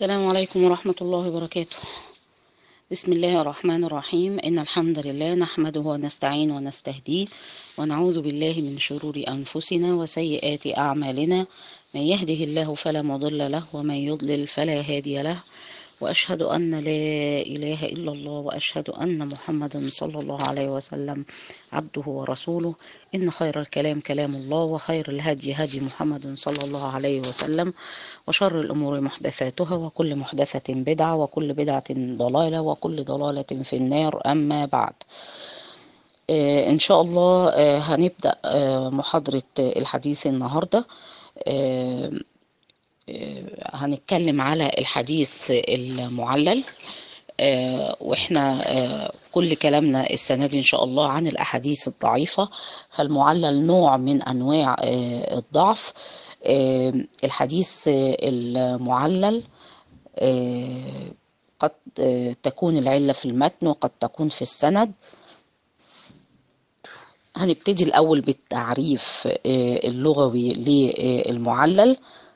السلام عليكم ورحمة الله وبركاته بسم الله الرحمن الرحيم إن الحمد لله نحمده ونستعين ونستهديه ونعوذ بالله من شرور أنفسنا وسيئات أعمالنا من يهده الله فلا مضل له ومن يضلل فلا هادي له وأشهد أن لا إله إلا الله وأشهد أن محمدا صلى الله عليه وسلم عبده ورسوله إن خير الكلام كلام الله وخير الهدي هدي محمد صلى الله عليه وسلم وشر الأمور محدثاتها وكل محدثة بدعة وكل بدعة ضلالة وكل ضلالة في النار أما بعد آه إن شاء الله آه هنبدأ آه محاضرة الحديث النهاردة هنتكلم على الحديث المعلل واحنا كل كلامنا السنه دي ان شاء الله عن الاحاديث الضعيفه فالمعلل نوع من انواع الضعف الحديث المعلل قد تكون العله في المتن وقد تكون في السند هنبتدي الاول بالتعريف اللغوي للمعلل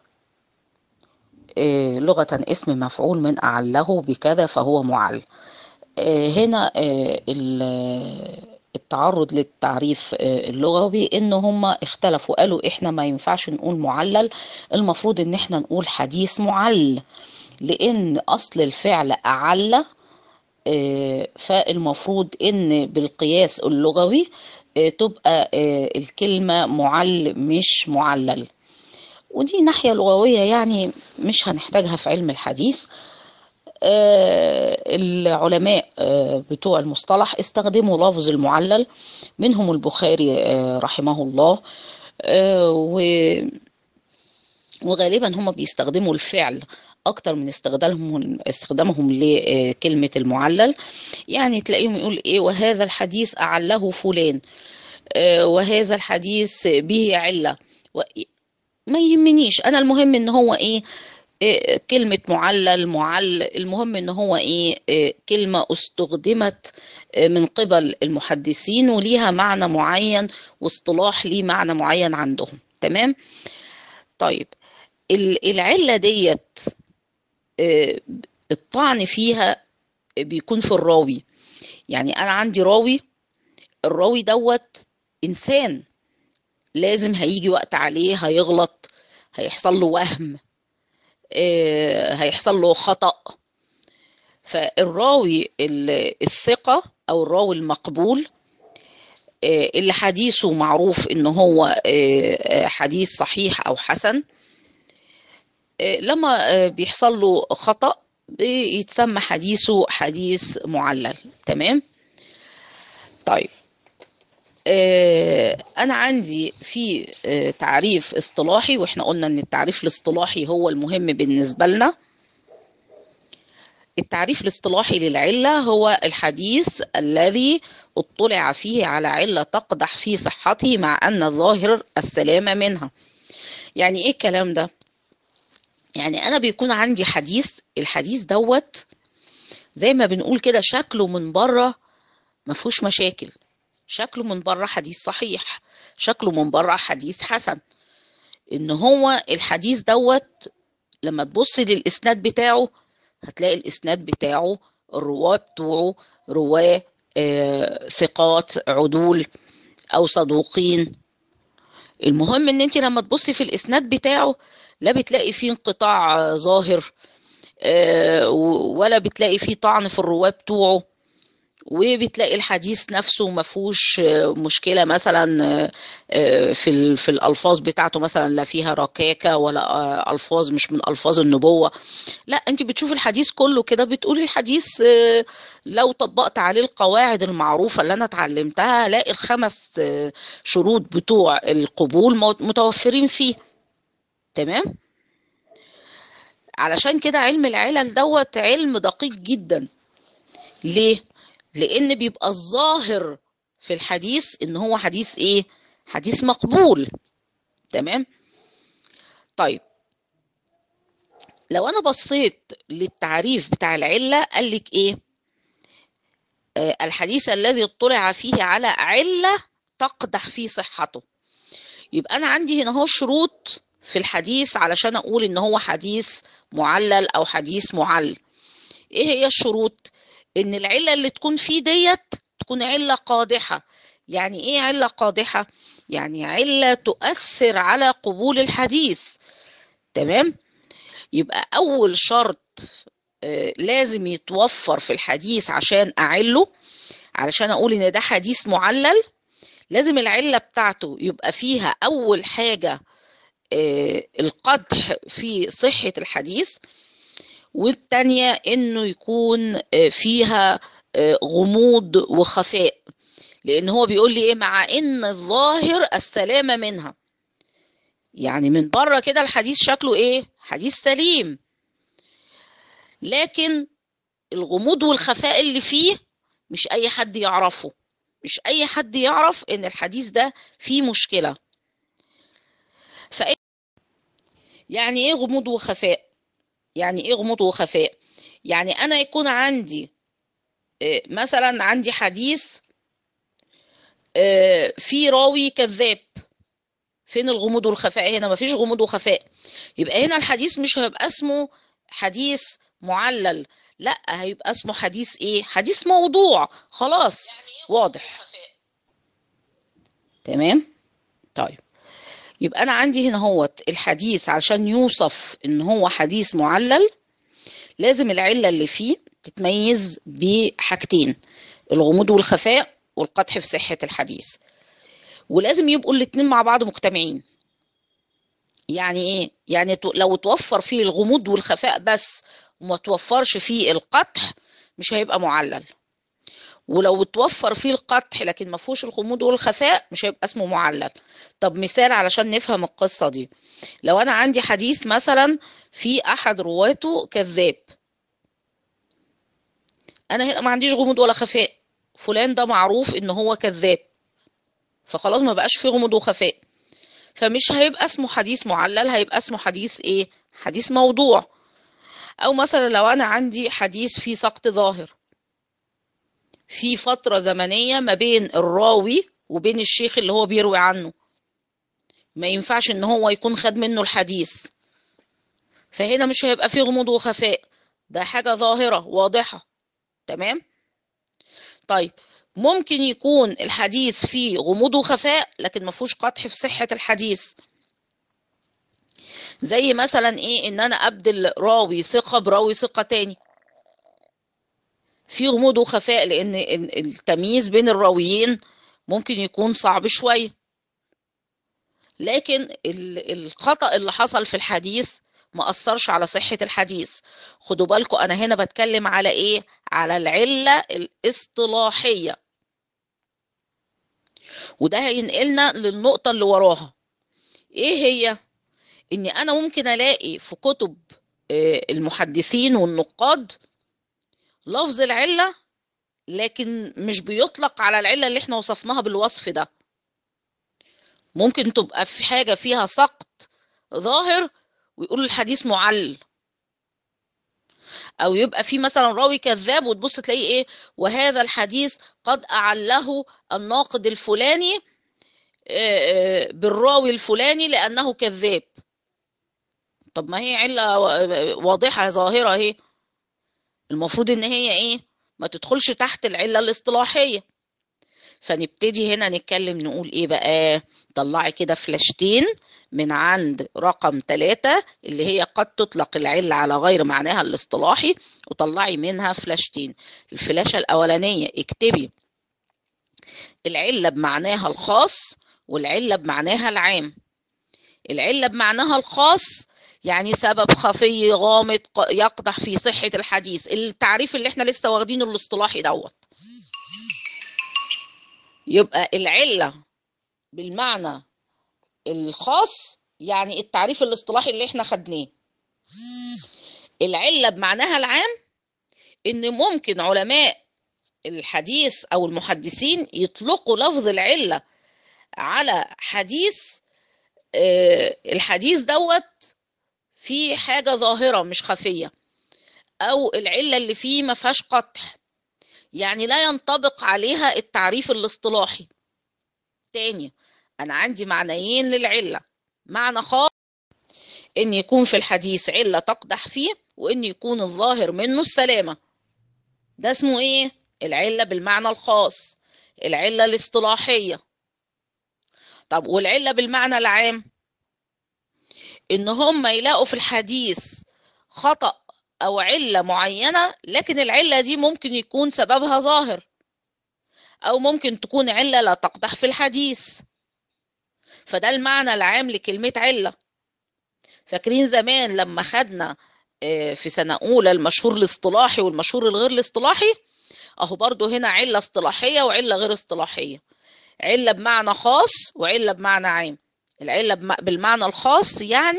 لغة اسم مفعول من أعله بكذا فهو معل هنا التعرض للتعريف اللغوي ان هم اختلفوا قالوا احنا ما ينفعش نقول معلل المفروض ان احنا نقول حديث معل لان اصل الفعل اعل فالمفروض ان بالقياس اللغوي تبقى الكلمة معل مش معلل ودي ناحية لغوية يعني مش هنحتاجها في علم الحديث آه العلماء آه بتوع المصطلح استخدموا لفظ المعلل منهم البخاري آه رحمه الله وغالبا هم بيستخدموا الفعل اكتر من استخدامهم استخدامهم لكلمه المعلل يعني تلاقيهم يقول ايه وهذا الحديث اعله فلان وهذا الحديث به عله ما يهمنيش انا المهم ان هو ايه, إيه كلمة معلل معل المهم ان هو ايه, إيه كلمة استخدمت من قبل المحدثين وليها معنى معين واصطلاح ليه معنى معين عندهم تمام طيب العلة ديت إيه الطعن فيها بيكون في الراوي يعني انا عندي راوي الراوي دوت انسان لازم هيجي وقت عليه هيغلط هيحصل له وهم هيحصل له خطأ فالراوي الثقة أو الراوي المقبول اللي حديثه معروف إن هو حديث صحيح أو حسن لما بيحصل له خطأ بيتسمى حديثه حديث معلل تمام طيب أنا عندي في تعريف اصطلاحي وإحنا قلنا إن التعريف الاصطلاحي هو المهم بالنسبة لنا التعريف الاصطلاحي للعلة هو الحديث الذي اطلع فيه على علة تقدح في صحته مع أن الظاهر السلامة منها يعني إيه الكلام ده؟ يعني أنا بيكون عندي حديث الحديث دوت زي ما بنقول كده شكله من بره مفهوش مشاكل شكله من بره حديث صحيح شكله من بره حديث حسن ان هو الحديث دوت لما تبص للاسناد بتاعه هتلاقي الاسناد بتاعه الرواه بتوعه رواه آه ثقات عدول او صدوقين المهم ان انت لما تبصي في الاسناد بتاعه لا بتلاقي فيه انقطاع آه ظاهر آه ولا بتلاقي فيه طعن في الرواه بتوعه وبتلاقي الحديث نفسه ما فيهوش مشكله مثلا في في الالفاظ بتاعته مثلا لا فيها ركاكه ولا الفاظ مش من الفاظ النبوه لا انت بتشوف الحديث كله كده بتقولي الحديث لو طبقت عليه القواعد المعروفه اللي انا اتعلمتها الاقي الخمس شروط بتوع القبول متوفرين فيه تمام علشان كده علم العلل دوت علم دقيق جدا ليه لان بيبقى الظاهر في الحديث ان هو حديث ايه حديث مقبول تمام طيب لو انا بصيت للتعريف بتاع العله قال لك ايه آه الحديث الذي اطلع فيه على عله تقدح في صحته يبقى انا عندي هنا اهو شروط في الحديث علشان اقول ان هو حديث معلل او حديث معل ايه هي الشروط ان العله اللي تكون فيه ديت تكون عله قادحه يعني ايه عله قادحه يعني عله تؤثر على قبول الحديث تمام يبقى اول شرط آه، لازم يتوفر في الحديث عشان اعله علشان اقول ان ده حديث معلل لازم العله بتاعته يبقى فيها اول حاجه آه، القدح في صحه الحديث والتانية انه يكون آه، فيها آه، غموض وخفاء لان هو بيقول لي ايه مع ان الظاهر السلامة منها يعني من بره كده الحديث شكله ايه حديث سليم لكن الغموض والخفاء اللي فيه مش اي حد يعرفه مش اي حد يعرف ان الحديث ده فيه مشكلة فإيه يعني ايه غموض وخفاء يعني ايه غموض وخفاء يعني انا يكون عندي آه، مثلا عندي حديث آه، في راوي كذاب فين الغموض والخفاء هنا مفيش غموض وخفاء يبقى هنا الحديث مش هيبقى اسمه حديث معلل لا هيبقى اسمه حديث ايه حديث موضوع خلاص واضح تمام طيب يبقى انا عندي هنا هو الحديث عشان يوصف ان هو حديث معلل لازم العله اللي فيه تتميز بحاجتين الغموض والخفاء والقدح في صحه الحديث ولازم يبقوا الاتنين مع بعض مجتمعين يعني ايه يعني تو- لو توفر فيه الغموض والخفاء بس وما توفرش فيه القدح مش هيبقى معلل ولو توفر فيه القدح لكن ما فيهوش الغموض والخفاء مش هيبقى اسمه معلل طب مثال علشان نفهم القصة دي لو انا عندي حديث مثلا في احد رواته كذاب انا هنا ما عنديش غموض ولا خفاء فلان ده معروف ان هو كذاب فخلاص ما بقاش فيه غموض وخفاء فمش هيبقى اسمه حديث معلل هيبقى اسمه حديث ايه حديث موضوع او مثلا لو انا عندي حديث فيه سقط ظاهر في فترة زمنية ما بين الراوي وبين الشيخ اللي هو بيروي عنه ما ينفعش ان هو يكون خد منه الحديث فهنا مش هيبقى فيه غموض وخفاء ده حاجة ظاهرة واضحة تمام طيب ممكن يكون الحديث فيه غموض وخفاء لكن ما فيهوش قدح في صحة الحديث زي مثلا ايه ان انا ابدل راوي ثقة براوي ثقة تاني في غموض وخفاء لان ال- التمييز بين الراويين ممكن يكون صعب شوية لكن ال- الخطأ اللي حصل في الحديث ما أثرش على صحة الحديث خدوا بالكم أنا هنا بتكلم على إيه على العلة الاصطلاحية وده هينقلنا للنقطة اللي وراها إيه هي إن أنا ممكن ألاقي في كتب آه، المحدثين والنقاد لفظ العلة لكن مش بيطلق على العلة اللي احنا وصفناها بالوصف ده ممكن تبقى في حاجة فيها سقط ظاهر ويقول الحديث معل او يبقى في مثلا راوي كذاب وتبص تلاقيه ايه وهذا الحديث قد اعله الناقد الفلاني آه، آه، بالراوي الفلاني لانه كذاب طب ما هي علة واضحة ظاهرة اهي المفروض ان هي ايه ما تدخلش تحت العلة الاصطلاحية فنبتدي هنا نتكلم نقول ايه بقى طلعي كده فلاشتين من عند رقم ثلاثة اللي هي قد تطلق العلة على غير معناها الاصطلاحي وطلعي منها فلاشتين الفلاشة الأولانية اكتبي العلة بمعناها الخاص والعلة بمعناها العام العلة بمعناها الخاص يعني سبب خفي غامض ق- يقدح في صحة الحديث التعريف اللي احنا لسه واخدينه الاصطلاحي دوت يبقى العلة بالمعنى الخاص يعني التعريف الاصطلاحي اللي احنا خدناه العلة بمعناها العام ان ممكن علماء الحديث او المحدثين يطلقوا لفظ العلة على حديث آه، الحديث دوت فيه حاجة ظاهرة مش خفية او العلة اللي فيه ما فيهاش قطع يعني لا ينطبق عليها التعريف الاصطلاحي تاني انا عندي معنيين للعلة معنى خاص ان يكون في الحديث علة تقدح فيه وان يكون الظاهر منه السلامة ده اسمه ايه العلة بالمعنى الخاص العلة الاصطلاحية طب والعلة بالمعنى العام ان هم يلاقوا في الحديث خطأ او علة معينة لكن العلة دي ممكن يكون سببها ظاهر او ممكن تكون علة لا تقدح في الحديث فده المعنى العام لكلمة علة فاكرين زمان لما خدنا في سنة أولى المشهور الاصطلاحي والمشهور الغير الاصطلاحي أهو برضو هنا علة اصطلاحية وعلة غير اصطلاحية علة بمعنى خاص وعلة بمعنى عام العلة بالمعنى الخاص يعني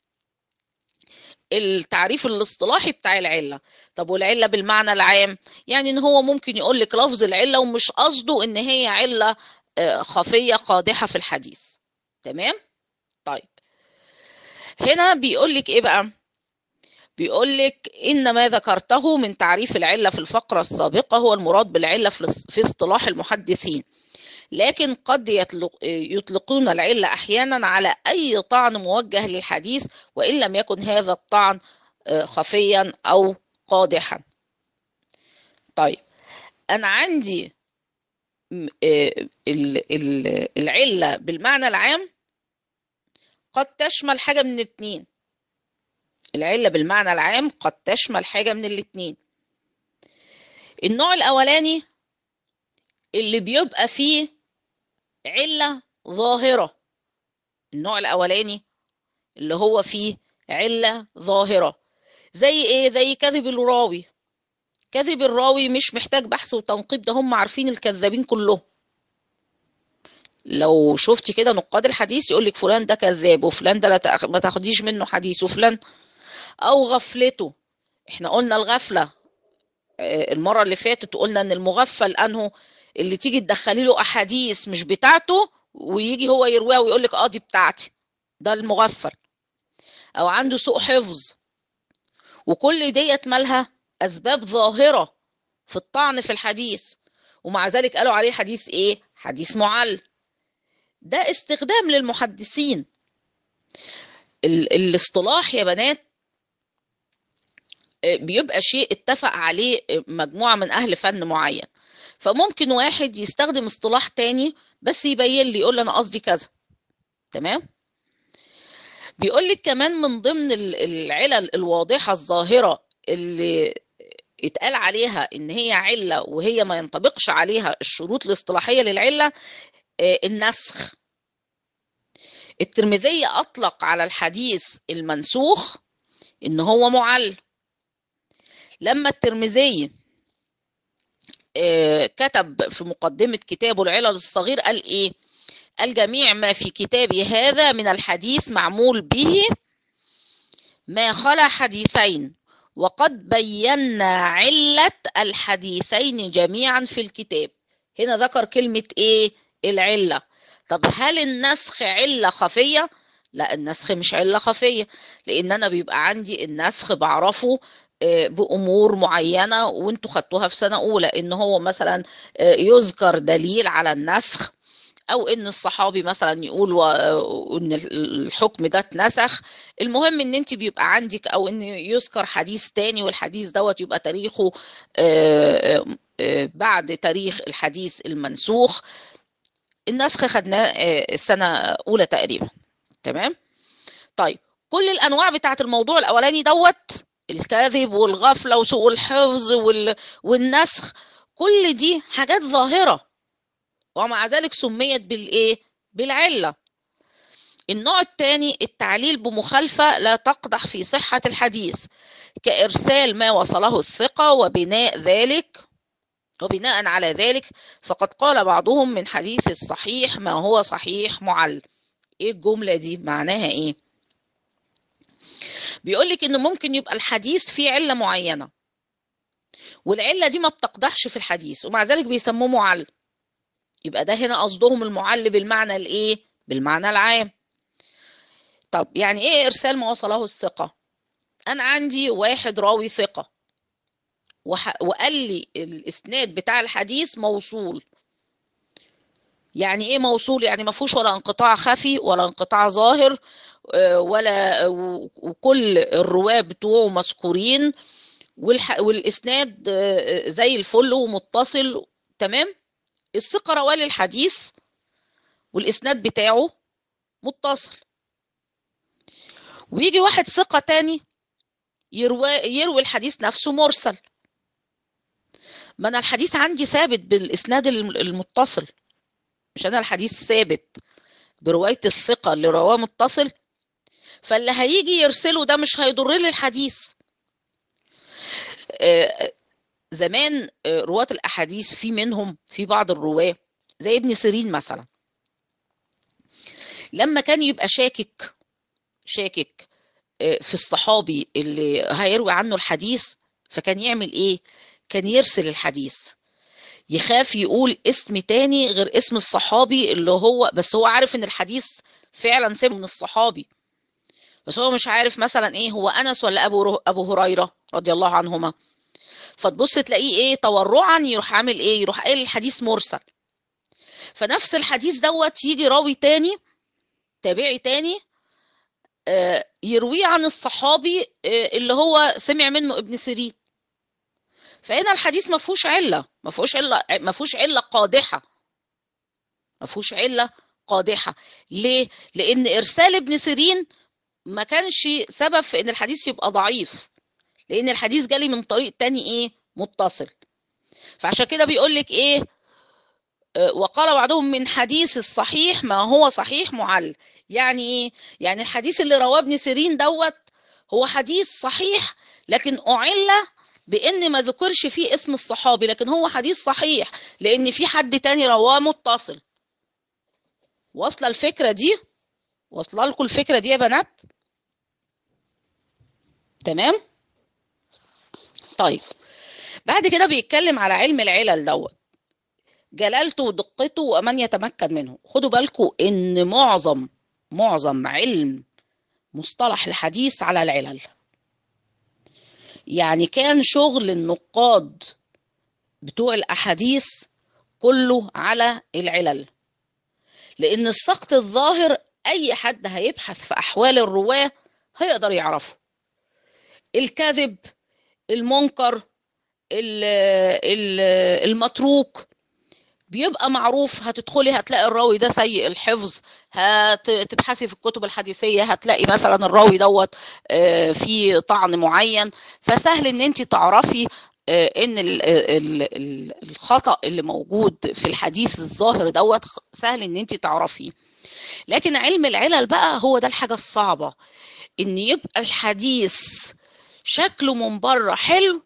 التعريف الاصطلاحي بتاع العلة طب والعلة بالمعنى العام يعني ان هو ممكن يقول لك لفظ العلة ومش قصده ان هي علة خفية قادحة في الحديث تمام طيب هنا بيقول لك ايه بقى بيقول لك ان ما ذكرته من تعريف العله في الفقره السابقه هو المراد بالعله في اصطلاح المحدثين لكن قد يطلق يطلقون العله احيانا على اي طعن موجه للحديث وان لم يكن هذا الطعن خفيا او قادحا طيب انا عندي العله بالمعنى العام قد تشمل حاجة من الاتنين العلة بالمعنى العام قد تشمل حاجة من الاتنين النوع الأولاني اللي بيبقى فيه علة ظاهرة النوع الأولاني اللي هو فيه علة ظاهرة زي ايه زي كذب الراوي كذب الراوي مش محتاج بحث وتنقيب ده هم عارفين الكذابين كلهم لو شفتي كده نقاد الحديث يقول لك فلان ده كذاب وفلان ده لا ما تاخديش منه حديث وفلان او غفلته احنا قلنا الغفله المره اللي فاتت قلنا ان المغفل انه اللي تيجي تدخلي له احاديث مش بتاعته ويجي هو يرويها ويقول لك اه دي بتاعتي ده المغفل او عنده سوء حفظ وكل ديت مالها اسباب ظاهره في الطعن في الحديث ومع ذلك قالوا عليه حديث ايه حديث معل ده استخدام للمحدثين ال الاصطلاح يا بنات بيبقى شيء اتفق عليه مجموعة من أهل فن معين فممكن واحد يستخدم اصطلاح تاني بس يبين لي يقول لي أنا قصدي كذا تمام بيقول لك كمان من ضمن العلل الواضحة الظاهرة اللي اتقال عليها ان هي علة وهي ما ينطبقش عليها الشروط الاصطلاحية للعلة النسخ الترمذي أطلق على الحديث المنسوخ إن هو معل لما الترمذي كتب في مقدمة كتابه العلل الصغير قال إيه قال جميع ما في كتابي هذا من الحديث معمول به ما خلا حديثين وقد بينا علة الحديثين جميعا في الكتاب هنا ذكر كلمة إيه العلة طب هل النسخ علة خفية؟ لا النسخ مش علة خفية لأن أنا بيبقى عندي النسخ بعرفه بأمور معينة وانتوا خدتوها في سنة أولى إن هو مثلا يذكر دليل على النسخ أو إن الصحابي مثلا يقول إن الحكم ده اتنسخ المهم إن أنت بيبقى عندك أو إن يذكر حديث تاني والحديث دوت يبقى تاريخه بعد تاريخ الحديث المنسوخ النسخ خدناه السنة أولى تقريبا تمام طيب كل الأنواع بتاعت الموضوع الأولاني دوت الكذب والغفلة وسوء الحفظ وال... والنسخ كل دي حاجات ظاهرة ومع ذلك سميت بالإيه؟ بالعلة النوع الثاني التعليل بمخالفة لا تقدح في صحة الحديث كإرسال ما وصله الثقة وبناء ذلك وبناء على ذلك فقد قال بعضهم من حديث الصحيح ما هو صحيح معل ايه الجملة دي معناها ايه بيقولك ان ممكن يبقى الحديث فيه علة معينة والعلة دي ما بتقدحش في الحديث ومع ذلك بيسموه معل يبقى ده هنا قصدهم المعل بالمعنى الايه بالمعنى العام طب يعني ايه ارسال ما وصله الثقة انا عندي واحد راوي ثقة وح... وقال لي الاسناد بتاع الحديث موصول يعني ايه موصول يعني ما فيهوش ولا انقطاع خفي ولا انقطاع ظاهر ولا وكل الرواه بتوعه مذكورين والاسناد زي الفل ومتصل تمام الثقه رواه الحديث والاسناد بتاعه متصل ويجي واحد ثقه تاني يروي يروي الحديث نفسه مرسل ما انا الحديث عندي ثابت بالاسناد المتصل مش انا الحديث ثابت بروايه الثقه اللي رواه متصل فاللي هيجي يرسله ده مش هيضر لي الحديث زمان رواة الأحاديث في منهم في بعض الرواة زي ابن سيرين مثلا لما كان يبقى شاكك شاكك في الصحابي اللي هيروي عنه الحديث فكان يعمل ايه كان يرسل الحديث يخاف يقول اسم تاني غير اسم الصحابي اللي هو بس هو عارف ان الحديث فعلا سمع من الصحابي بس هو مش عارف مثلا ايه هو انس ولا ابو ابو هريره رضي الله عنهما فتبص تلاقيه ايه تورعا يروح عامل ايه يروح قايل الحديث مرسل فنفس الحديث دوت يجي راوي تاني تابعي تاني آه يرويه عن الصحابي آه اللي هو سمع منه ابن سيرين فهنا الحديث ما فيهوش عله ما فيهوش عله ما فيهوش عله قادحه ما فيهوش عله قادحه ليه لان ارسال ابن سيرين ما كانش سبب في ان الحديث يبقى ضعيف لان الحديث جالي من طريق تاني ايه متصل فعشان كده بيقول لك ايه وقال بعضهم من حديث الصحيح ما هو صحيح معل يعني ايه يعني الحديث اللي رواه ابن سيرين دوت هو حديث صحيح لكن اعل بان ما ذكرش فيه اسم الصحابي لكن هو حديث صحيح لان في حد تاني رواه متصل واصله الفكره دي واصله لكم الفكره دي يا بنات تمام طيب بعد كده بيتكلم على علم العلل دوت جلالته ودقته ومن يتمكن منه خدوا بالكم ان معظم معظم علم مصطلح الحديث على العلل يعني كان شغل النقاد بتوع الاحاديث كله على العلل لان السقط الظاهر اي حد هيبحث في احوال الرواه هيقدر يعرفه الكذب المنكر المتروك بيبقى معروف هتدخلي هتلاقي الراوي ده سيء الحفظ هتبحثي في الكتب الحديثيه هتلاقي مثلا الراوي دوت في طعن معين فسهل ان انت تعرفي ان الخطا اللي موجود في الحديث الظاهر دوت سهل ان انت تعرفيه لكن علم العلل بقى هو ده الحاجه الصعبه ان يبقى الحديث شكله من بره حلو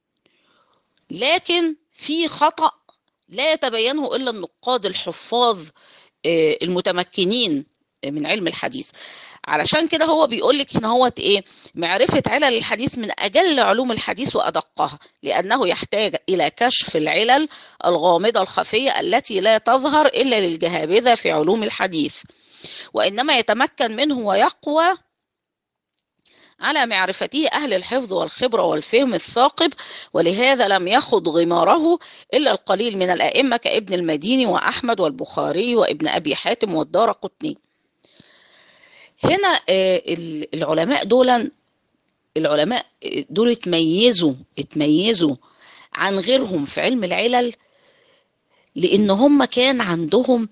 لكن في خطأ لا يتبينه إلا النقاد الحفاظ المتمكنين من علم الحديث علشان كده هو بيقول لك هنا هو ايه معرفة علل الحديث من أجل علوم الحديث وأدقها لأنه يحتاج إلى كشف العلل الغامضة الخفية التي لا تظهر إلا للجهابذة في علوم الحديث وإنما يتمكن منه ويقوى على معرفته أهل الحفظ والخبرة والفهم الثاقب ولهذا لم يخض غماره إلا القليل من الأئمة كابن المديني وأحمد والبخاري وابن أبي حاتم والدار قطني هنا العلماء دول العلماء دول اتميزوا اتميزوا عن غيرهم في علم العلل لأن هم كان عندهم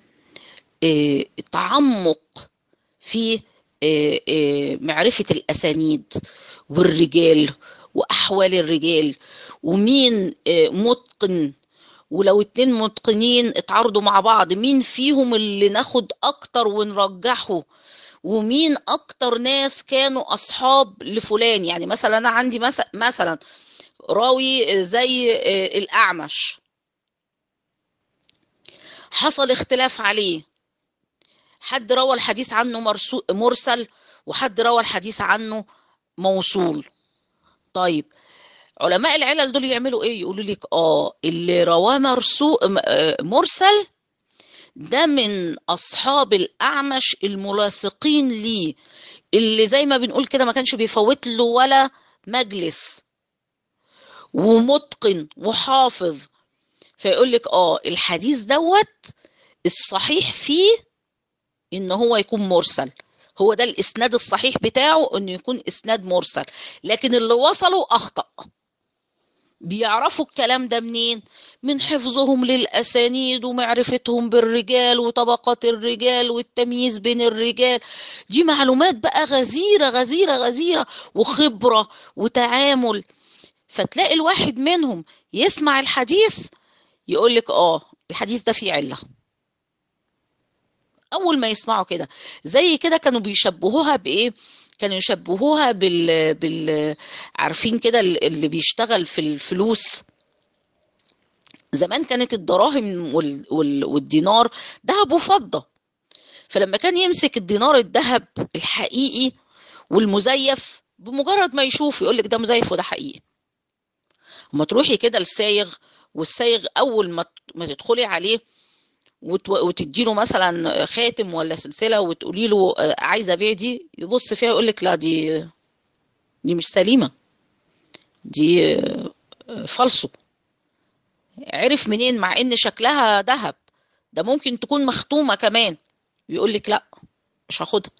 تعمق في معرفة الأسانيد والرجال وأحوال الرجال ومين متقن ولو اتنين متقنين اتعارضوا مع بعض مين فيهم اللي ناخد أكتر ونرجحه ومين أكتر ناس كانوا أصحاب لفلان يعني مثلا أنا عندي مثلا راوي زي الأعمش حصل اختلاف عليه حد روى الحديث عنه مرسل وحد روى الحديث عنه موصول طيب علماء العلل دول يعملوا ايه يقولوا لك اه اللي رواه مرسو مرسل ده من اصحاب الاعمش الملاصقين ليه اللي زي ما بنقول كده ما كانش بيفوت له ولا مجلس ومتقن وحافظ فيقول لك اه الحديث دوت الصحيح فيه ان هو يكون مرسل هو ده الاسناد الصحيح بتاعه انه يكون اسناد مرسل لكن اللي وصلوا اخطأ بيعرفوا الكلام ده منين من حفظهم للأسانيد ومعرفتهم بالرجال وطبقات الرجال والتمييز بين الرجال دي معلومات بقى غزيرة غزيرة غزيرة وخبرة وتعامل فتلاقي الواحد منهم يسمع الحديث يقول لك اه الحديث ده فيه علة أول ما يسمعوا كده زي كده كانوا بيشبهوها بإيه كانوا يشبهوها بال, بال... عارفين كده اللي بيشتغل في الفلوس زمان كانت الدراهم وال... وال... والدينار ذهب وفضة فلما كان يمسك الدينار الذهب الحقيقي والمزيف بمجرد ما يشوف يقول لك ده مزيف وده حقيقي اما تروحي كده السايغ والسايغ اول ما ما تدخلي عليه وتديله مثلا خاتم ولا سلسله وتقولي له عايزه ابيع دي يبص فيها يقول لك لا دي دي مش سليمه دي فالصو عرف منين مع ان شكلها ذهب ده ممكن تكون مختومه كمان يقول لك لا مش هاخدها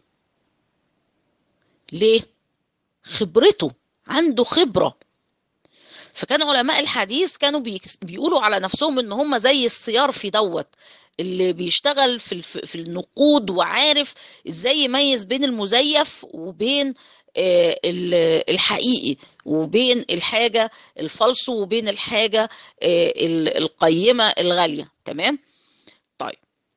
ليه خبرته عنده خبره فكان علماء الحديث كانوا بيقولوا على نفسهم ان هم زي السيار في دوت اللي بيشتغل في في النقود وعارف ازاي يميز بين المزيف وبين الحقيقي وبين الحاجة الفالصو وبين الحاجة القيمة الغالية تمام طيب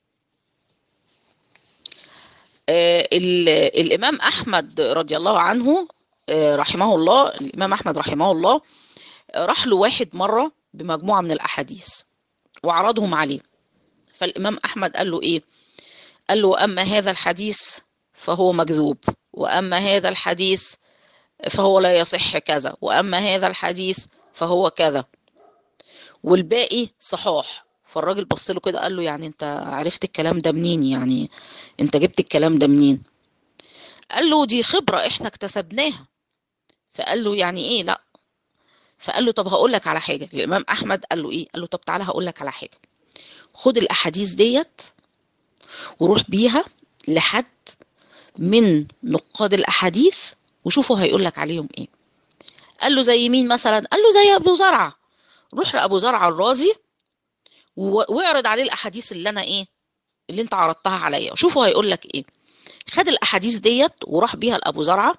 الإمام أحمد رضي الله عنه رحمه الله الإمام أحمد رحمه الله راح له واحد مرة بمجموعة من الأحاديث وعرضهم عليه فالإمام أحمد قال له إيه قال له أما هذا الحديث فهو مكذوب وأما هذا الحديث فهو لا يصح كذا وأما هذا الحديث فهو كذا والباقي صحاح فالراجل بص له كده قال له يعني انت عرفت الكلام ده منين يعني انت جبت الكلام ده منين قال له دي خبرة احنا اكتسبناها فقال له يعني ايه لا فقال له طب هقول لك على حاجة الإمام أحمد قال له ايه قال له طب تعالى هقول لك على حاجة خد الأحاديث ديت وروح بيها لحد من نقاد الأحاديث وشوفوا هيقول لك عليهم ايه قال له زي مين مثلا قال له زي أبو زرعة روح لأبو زرعة الرازي واعرض عليه الأحاديث اللي أنا ايه اللي انت عرضتها عليا وشوفوا هيقول لك ايه خد الأحاديث ديت وراح بيها لأبو زرعة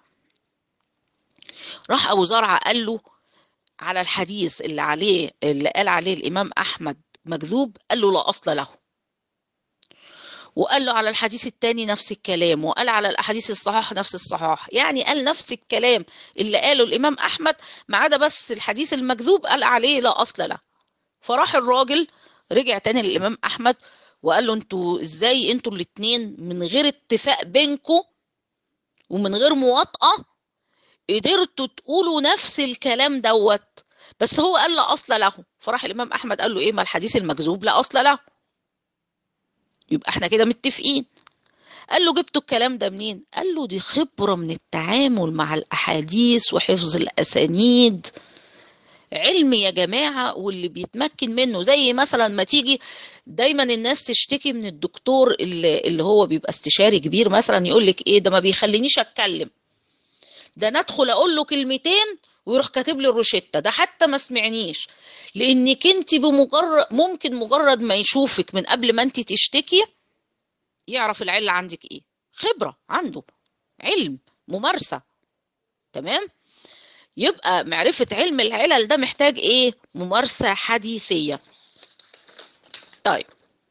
راح أبو زرعة قال له على الحديث اللي عليه اللي قال عليه الإمام أحمد مكذوب قال له لا أصل له وقال له على الحديث التاني نفس الكلام وقال على الأحاديث الصحاح نفس الصحاح يعني قال نفس الكلام اللي قاله الإمام أحمد ما عدا بس الحديث المكذوب قال عليه لا أصل له فراح الراجل رجع تاني للإمام أحمد وقال له انتوا ازاي انتوا الاتنين من غير اتفاق بينكم ومن غير مواطأة قدرتوا تقولوا نفس الكلام دوت بس هو قال لا اصل له فراح الامام احمد قال له ايه ما الحديث المكذوب لا اصل له يبقى احنا كده متفقين قال له جبتوا الكلام ده منين قال له دي خبرة من التعامل مع الاحاديث وحفظ الاسانيد علم يا جماعة واللي بيتمكن منه زي مثلا ما تيجي دايما الناس تشتكي من الدكتور اللي, اللي هو بيبقى استشاري كبير مثلا يقول لك ايه ده ما بيخلينيش اتكلم ده ندخل اقول له كلمتين ويروح كاتب لي الروشته ده حتى ما سمعنيش لانك انت بمجرد ممكن مجرد ما يشوفك من قبل ما انت تشتكي يعرف العله عندك ايه خبره عنده علم ممارسه تمام يبقى معرفه علم العلل ده محتاج ايه ممارسه حديثيه طيب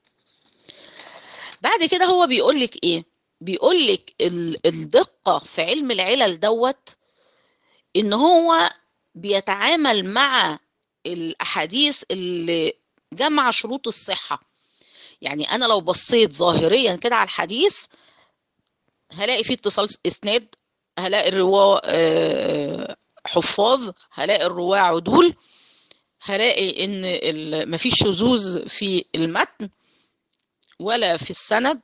بعد كده هو بيقول لك ايه بيقول لك الدقه في علم العلل دوت ان هو بيتعامل مع الاحاديث اللي جمع شروط الصحه يعني انا لو بصيت ظاهريا كده على الحديث هلاقي فيه اتصال اسناد هلاقي الرواه حفاظ هلاقي الرواه عدول هلاقي ان مفيش شذوذ في المتن ولا في السند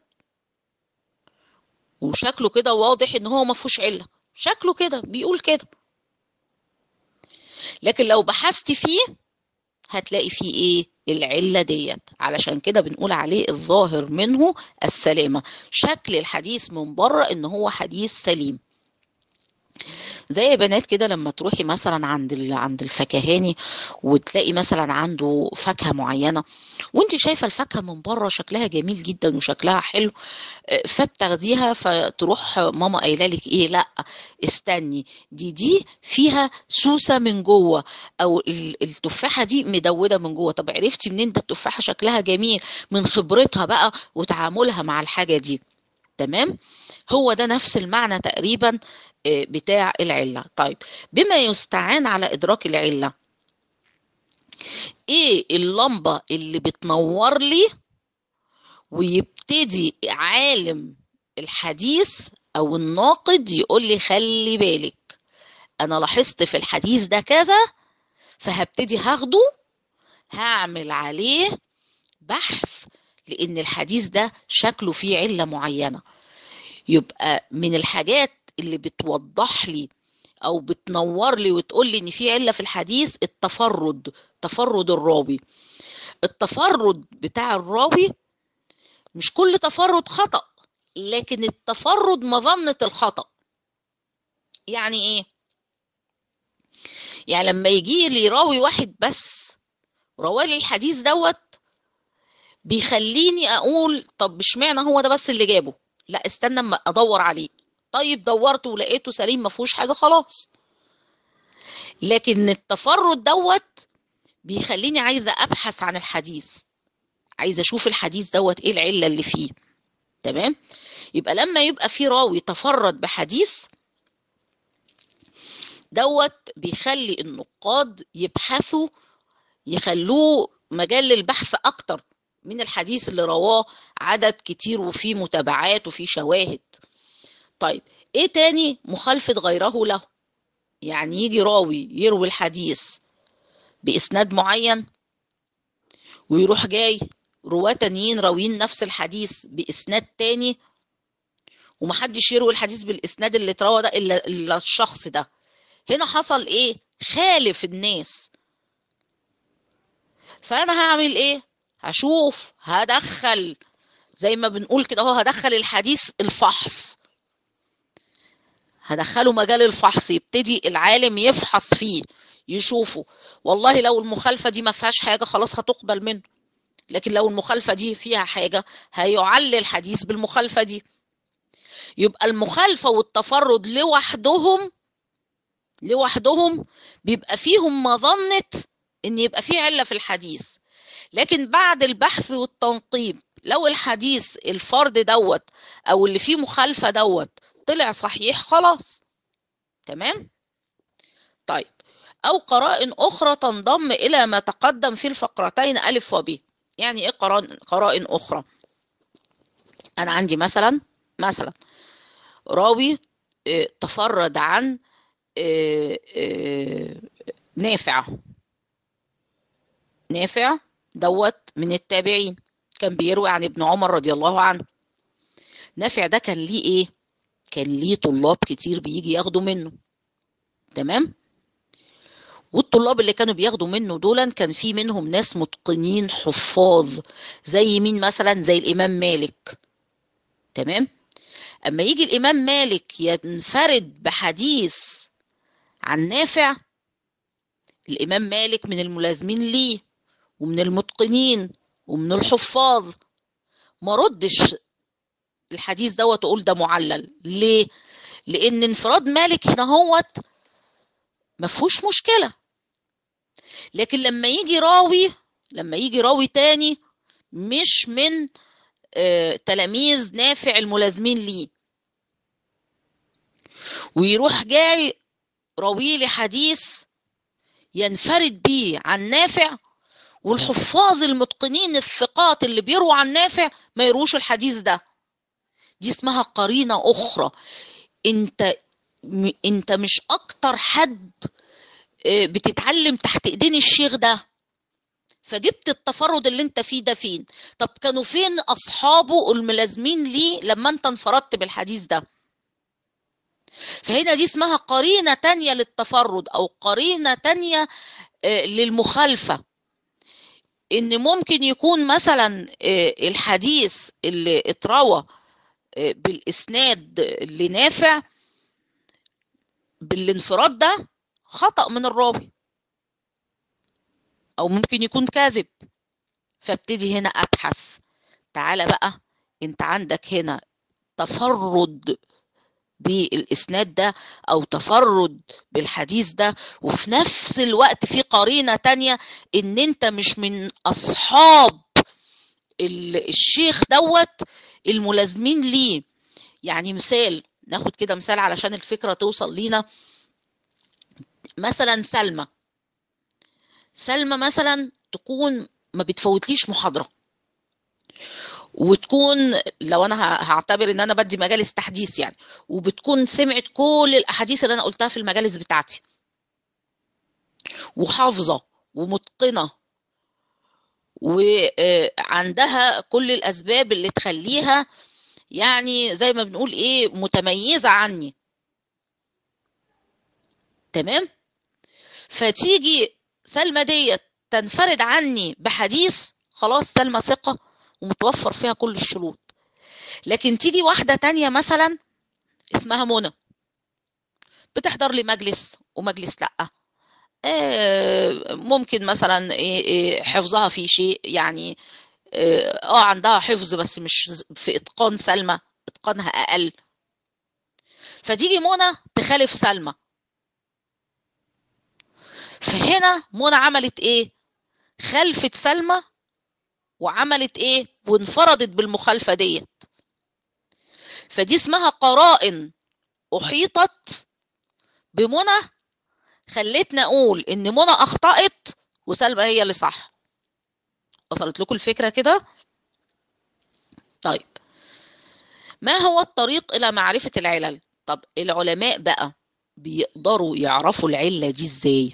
وشكله كده واضح ان هو ما فيهوش عله شكله كده بيقول كده لكن لو بحثت فيه هتلاقي فيه ايه العلة ديت علشان كده بنقول عليه الظاهر منه السلامة شكل الحديث من بره ان هو حديث سليم زي يا بنات كده لما تروحي مثلا عند عند الفكهاني وتلاقي مثلا عنده فاكهه معينه وانت شايفه الفاكهه من بره شكلها جميل جدا وشكلها حلو فبتاخديها فتروح ماما قايله لك ايه لا استني دي دي فيها سوسه من جوه او التفاحه دي مدوده من جوه طب عرفتي منين ده التفاحه شكلها جميل من خبرتها بقى وتعاملها مع الحاجه دي تمام هو ده نفس المعنى تقريبا بتاع العلة طيب بما يستعان على إدراك العلة إيه اللمبة اللي بتنور لي ويبتدي عالم الحديث أو الناقد يقول لي خلي بالك أنا لاحظت في الحديث ده كذا فهبتدي هاخده هعمل عليه بحث لأن الحديث ده شكله فيه علة معينة يبقى من الحاجات اللي بتوضح لي او بتنور لي وتقول لي ان في عله في الحديث التفرد تفرد الراوي التفرد بتاع الراوي مش كل تفرد خطا لكن التفرد مظنه الخطا يعني ايه يعني لما يجي لي راوي واحد بس روالي الحديث دوت بيخليني اقول طب اشمعنى هو ده بس اللي جابه لا استنى اما ادور عليه طيب دورت ولقيته سليم ما فيهوش حاجه خلاص لكن التفرد دوت بيخليني عايزه ابحث عن الحديث عايزه اشوف الحديث دوت ايه العله اللي فيه تمام يبقى لما يبقى في راوي تفرد بحديث دوت بيخلي النقاد يبحثوا يخلوه مجال للبحث اكتر من الحديث اللي رواه عدد كتير وفيه متابعات وفيه شواهد طيب ايه تاني مخالفة غيره له يعني يجي راوي يروي الحديث بإسناد معين ويروح جاي رواة تانيين راويين نفس الحديث بإسناد تاني ومحدش يروي الحديث بالإسناد اللي اتروى ده إلا, إلا الشخص ده هنا حصل إيه خالف الناس فأنا هعمل إيه هشوف هدخل زي ما بنقول كده اهو هدخل الحديث الفحص هدخله مجال الفحص يبتدي العالم يفحص فيه يشوفه والله لو المخالفة دي ما فيهاش حاجة خلاص هتقبل منه لكن لو المخالفة دي فيها حاجة هيعلل الحديث بالمخالفة دي يبقى المخالفة والتفرد لوحدهم لوحدهم بيبقى فيهم مظنة ان يبقى في علة في الحديث لكن بعد البحث والتنقيب لو الحديث الفرد دوت او اللي فيه مخالفة دوت طلع صحيح خلاص تمام طيب او قرائن اخرى تنضم الى ما تقدم في الفقرتين الف وب يعني ايه قرائن اخرى انا عندي مثلا مثلا راوي تفرد عن نافع نافع دوت من التابعين كان بيروي عن ابن عمر رضي الله عنه نافع ده كان ليه ايه كان ليه طلاب كتير بيجي ياخدوا منه تمام والطلاب اللي كانوا بياخدوا منه دولا كان في منهم ناس متقنين حفاظ زي مين مثلا زي الامام مالك تمام اما يجي الامام مالك ينفرد بحديث عن نافع الامام مالك من الملازمين ليه ومن المتقنين ومن الحفاظ ما ردش الحديث دوت اقول ده معلل ليه لان انفراد مالك هنا هوت ما فيهوش مشكله لكن لما يجي راوي لما يجي راوي تاني مش من آه تلاميذ نافع الملازمين ليه ويروح جاي راوي لي حديث ينفرد بيه عن نافع والحفاظ المتقنين الثقات اللي بيروا عن نافع ما يروش الحديث ده دي اسمها قرينة أخرى انت انت مش اكتر حد بتتعلم تحت ايدين الشيخ ده فجبت التفرد اللي انت فيه ده فين طب كانوا فين اصحابه الملازمين ليه لما انت انفردت بالحديث ده فهنا دي اسمها قرينة تانية للتفرد او قرينة تانية للمخالفة ان ممكن يكون مثلا الحديث اللي اتروى بالاسناد اللي نافع بالانفراد ده خطأ من الراوي او ممكن يكون كاذب فابتدي هنا ابحث تعالى بقى انت عندك هنا تفرد بالاسناد ده او تفرد بالحديث ده وفي نفس الوقت في قرينه تانية ان انت مش من اصحاب الشيخ دوت الملازمين ليه يعني مثال ناخد كده مثال علشان الفكره توصل لينا مثلا سلمى سلمى مثلا تكون ما بتفوتليش محاضره وتكون لو انا هعتبر ان انا بدي مجالس تحديث يعني وبتكون سمعت كل الاحاديث اللي انا قلتها في المجالس بتاعتي وحافظه ومتقنه وعندها كل الاسباب اللي تخليها يعني زي ما بنقول ايه متميزه عني تمام فتيجي سلمى ديت تنفرد عني بحديث خلاص سلمى ثقه ومتوفر فيها كل الشروط لكن تيجي واحدة تانية مثلا اسمها منى بتحضر لي مجلس ومجلس لأ ممكن مثلا حفظها في شيء يعني اه عندها حفظ بس مش في اتقان سلمى اتقانها اقل فتيجي منى تخالف سلمى فهنا منى عملت ايه خلفت سلمى وعملت ايه وانفردت بالمخالفه ديت فدي اسمها قرائن احيطت بمنى خلتنا اقول ان منى اخطات وسلمى هي اللي صح وصلت لكم الفكره كده طيب ما هو الطريق الى معرفه العلل طب العلماء بقى بيقدروا يعرفوا العله دي ازاي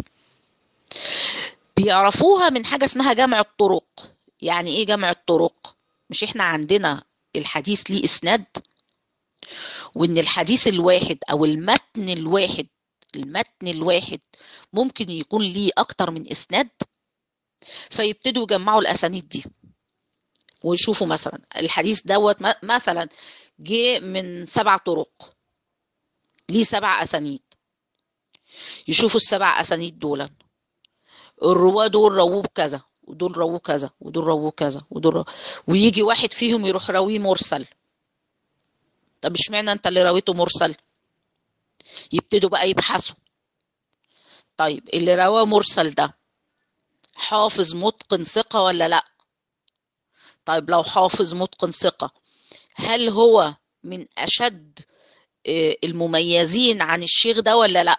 بيعرفوها من حاجه اسمها جمع الطرق يعني ايه جمع الطرق مش احنا عندنا الحديث ليه اسناد وان الحديث الواحد او المتن الواحد المتن الواحد ممكن يكون ليه اكتر من اسناد فيبتدوا يجمعوا الاسانيد دي ويشوفوا مثلا الحديث دوت مثلا جه من سبع طرق ليه سبع اسانيد يشوفوا السبع اسانيد دول الرواه دول رووه بكذا ودول رووه كذا ودول رووه كذا ودول رو... ويجي واحد فيهم يروح راويه مرسل طب اشمعنى انت اللي راويته مرسل يبتدوا بقى يبحثوا طيب اللي رواه مرسل ده حافظ متقن ثقة ولا لا طيب لو حافظ متقن ثقة هل هو من أشد المميزين عن الشيخ ده ولا لا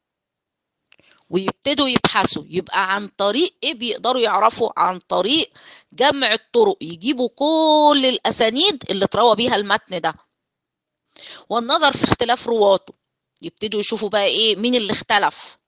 ويبتدوا يبحثوا يبقى عن طريق ايه بيقدروا يعرفوا عن طريق جمع الطرق يجيبوا كل الاسانيد اللي اتروى بيها المتن ده والنظر في اختلاف رواته يبتدوا يشوفوا بقى ايه مين اللي اختلف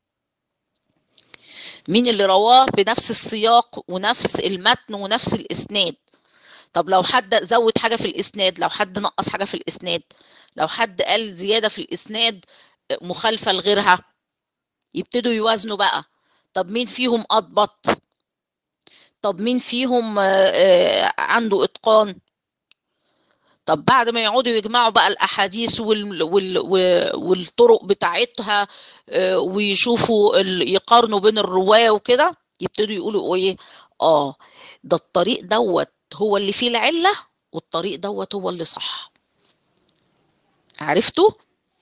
مين اللي رواه بنفس السياق ونفس المتن ونفس الاسناد طب لو حد زود حاجه في الاسناد لو حد نقص حاجه في الاسناد لو حد قال زياده في الاسناد مخالفه لغيرها يبتدوا يوازنوا بقى طب مين فيهم اضبط طب مين فيهم عنده اتقان طب بعد ما يقعدوا يجمعوا بقى الاحاديث وال... وال... والطرق بتاعتها ويشوفوا ال... يقارنوا بين الرواه وكده يبتدوا يقولوا ايه اه ده الطريق دوت هو اللي فيه العله والطريق دوت هو اللي صح عرفتوا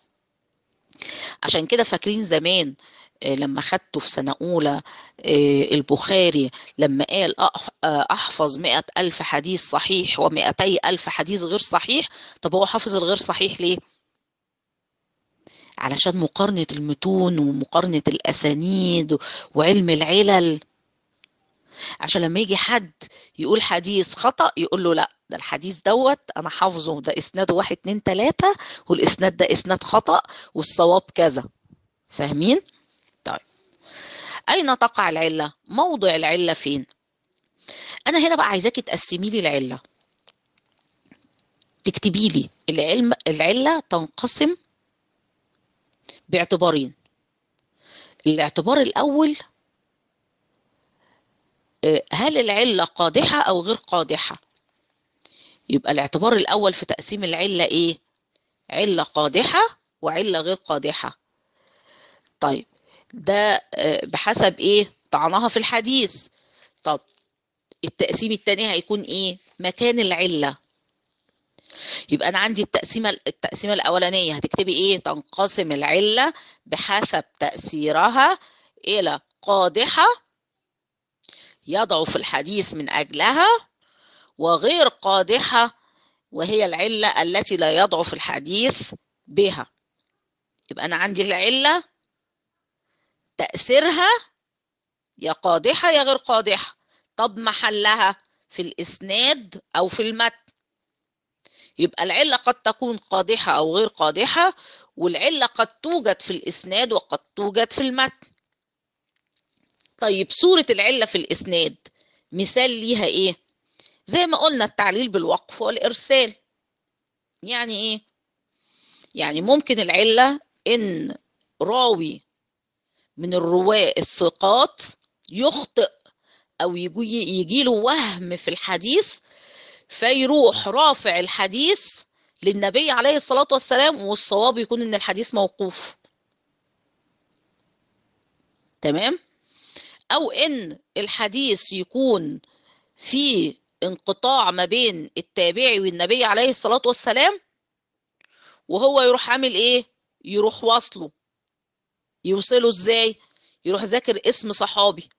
عشان كده فاكرين زمان لما خدته في سنة أولى البخاري لما قال أحفظ مئة ألف حديث صحيح ومئتي ألف حديث غير صحيح طب هو حافظ الغير صحيح ليه؟ علشان مقارنة المتون ومقارنة الأسانيد وعلم العلل عشان لما يجي حد يقول حديث خطأ يقول له لا ده الحديث دوت أنا حافظه ده إسناده واحد اتنين تلاتة والإسناد ده إسناد خطأ والصواب كذا فاهمين؟ طيب أين تقع العلة؟ موضع العلة فين؟ أنا هنا بقى عايزاكي تقسمي لي العلة تكتبي لي العلم العلة تنقسم باعتبارين الاعتبار الأول هل العلة قادحة أو غير قادحة يبقى الاعتبار الأول في تقسيم العلة إيه علة قادحة وعلة غير قادحة طيب ده بحسب إيه طعنها في الحديث طب التقسيم التاني هيكون إيه مكان العلة يبقى أنا عندي التقسيمة التقسيمة الأولانية هتكتبي إيه تنقسم العلة بحسب تأثيرها إلى قادحة يضعف الحديث من أجلها وغير قادحة وهي العلة التي لا يضعف الحديث بها يبقى أنا عندي العلة تأثيرها يا قادحة يا غير قادحة طب محلها في الإسناد أو في المتن يبقى العلة قد تكون قادحة أو غير قادحة والعلة قد توجد في الإسناد وقد توجد في المتن طيب صورة العلة في الإسناد مثال ليها إيه؟ زي ما قلنا التعليل بالوقف والإرسال يعني إيه؟ يعني ممكن العلة إن راوي من الرواة الثقات يخطئ أو يجي, يجي له وهم في الحديث فيروح رافع الحديث للنبي عليه الصلاة والسلام والصواب يكون إن الحديث موقوف تمام؟ أو إن الحديث يكون في انقطاع ما بين التابعي والنبي عليه الصلاة والسلام وهو يروح عامل إيه؟ يروح واصله يوصله إزاي؟ يروح ذاكر اسم صحابي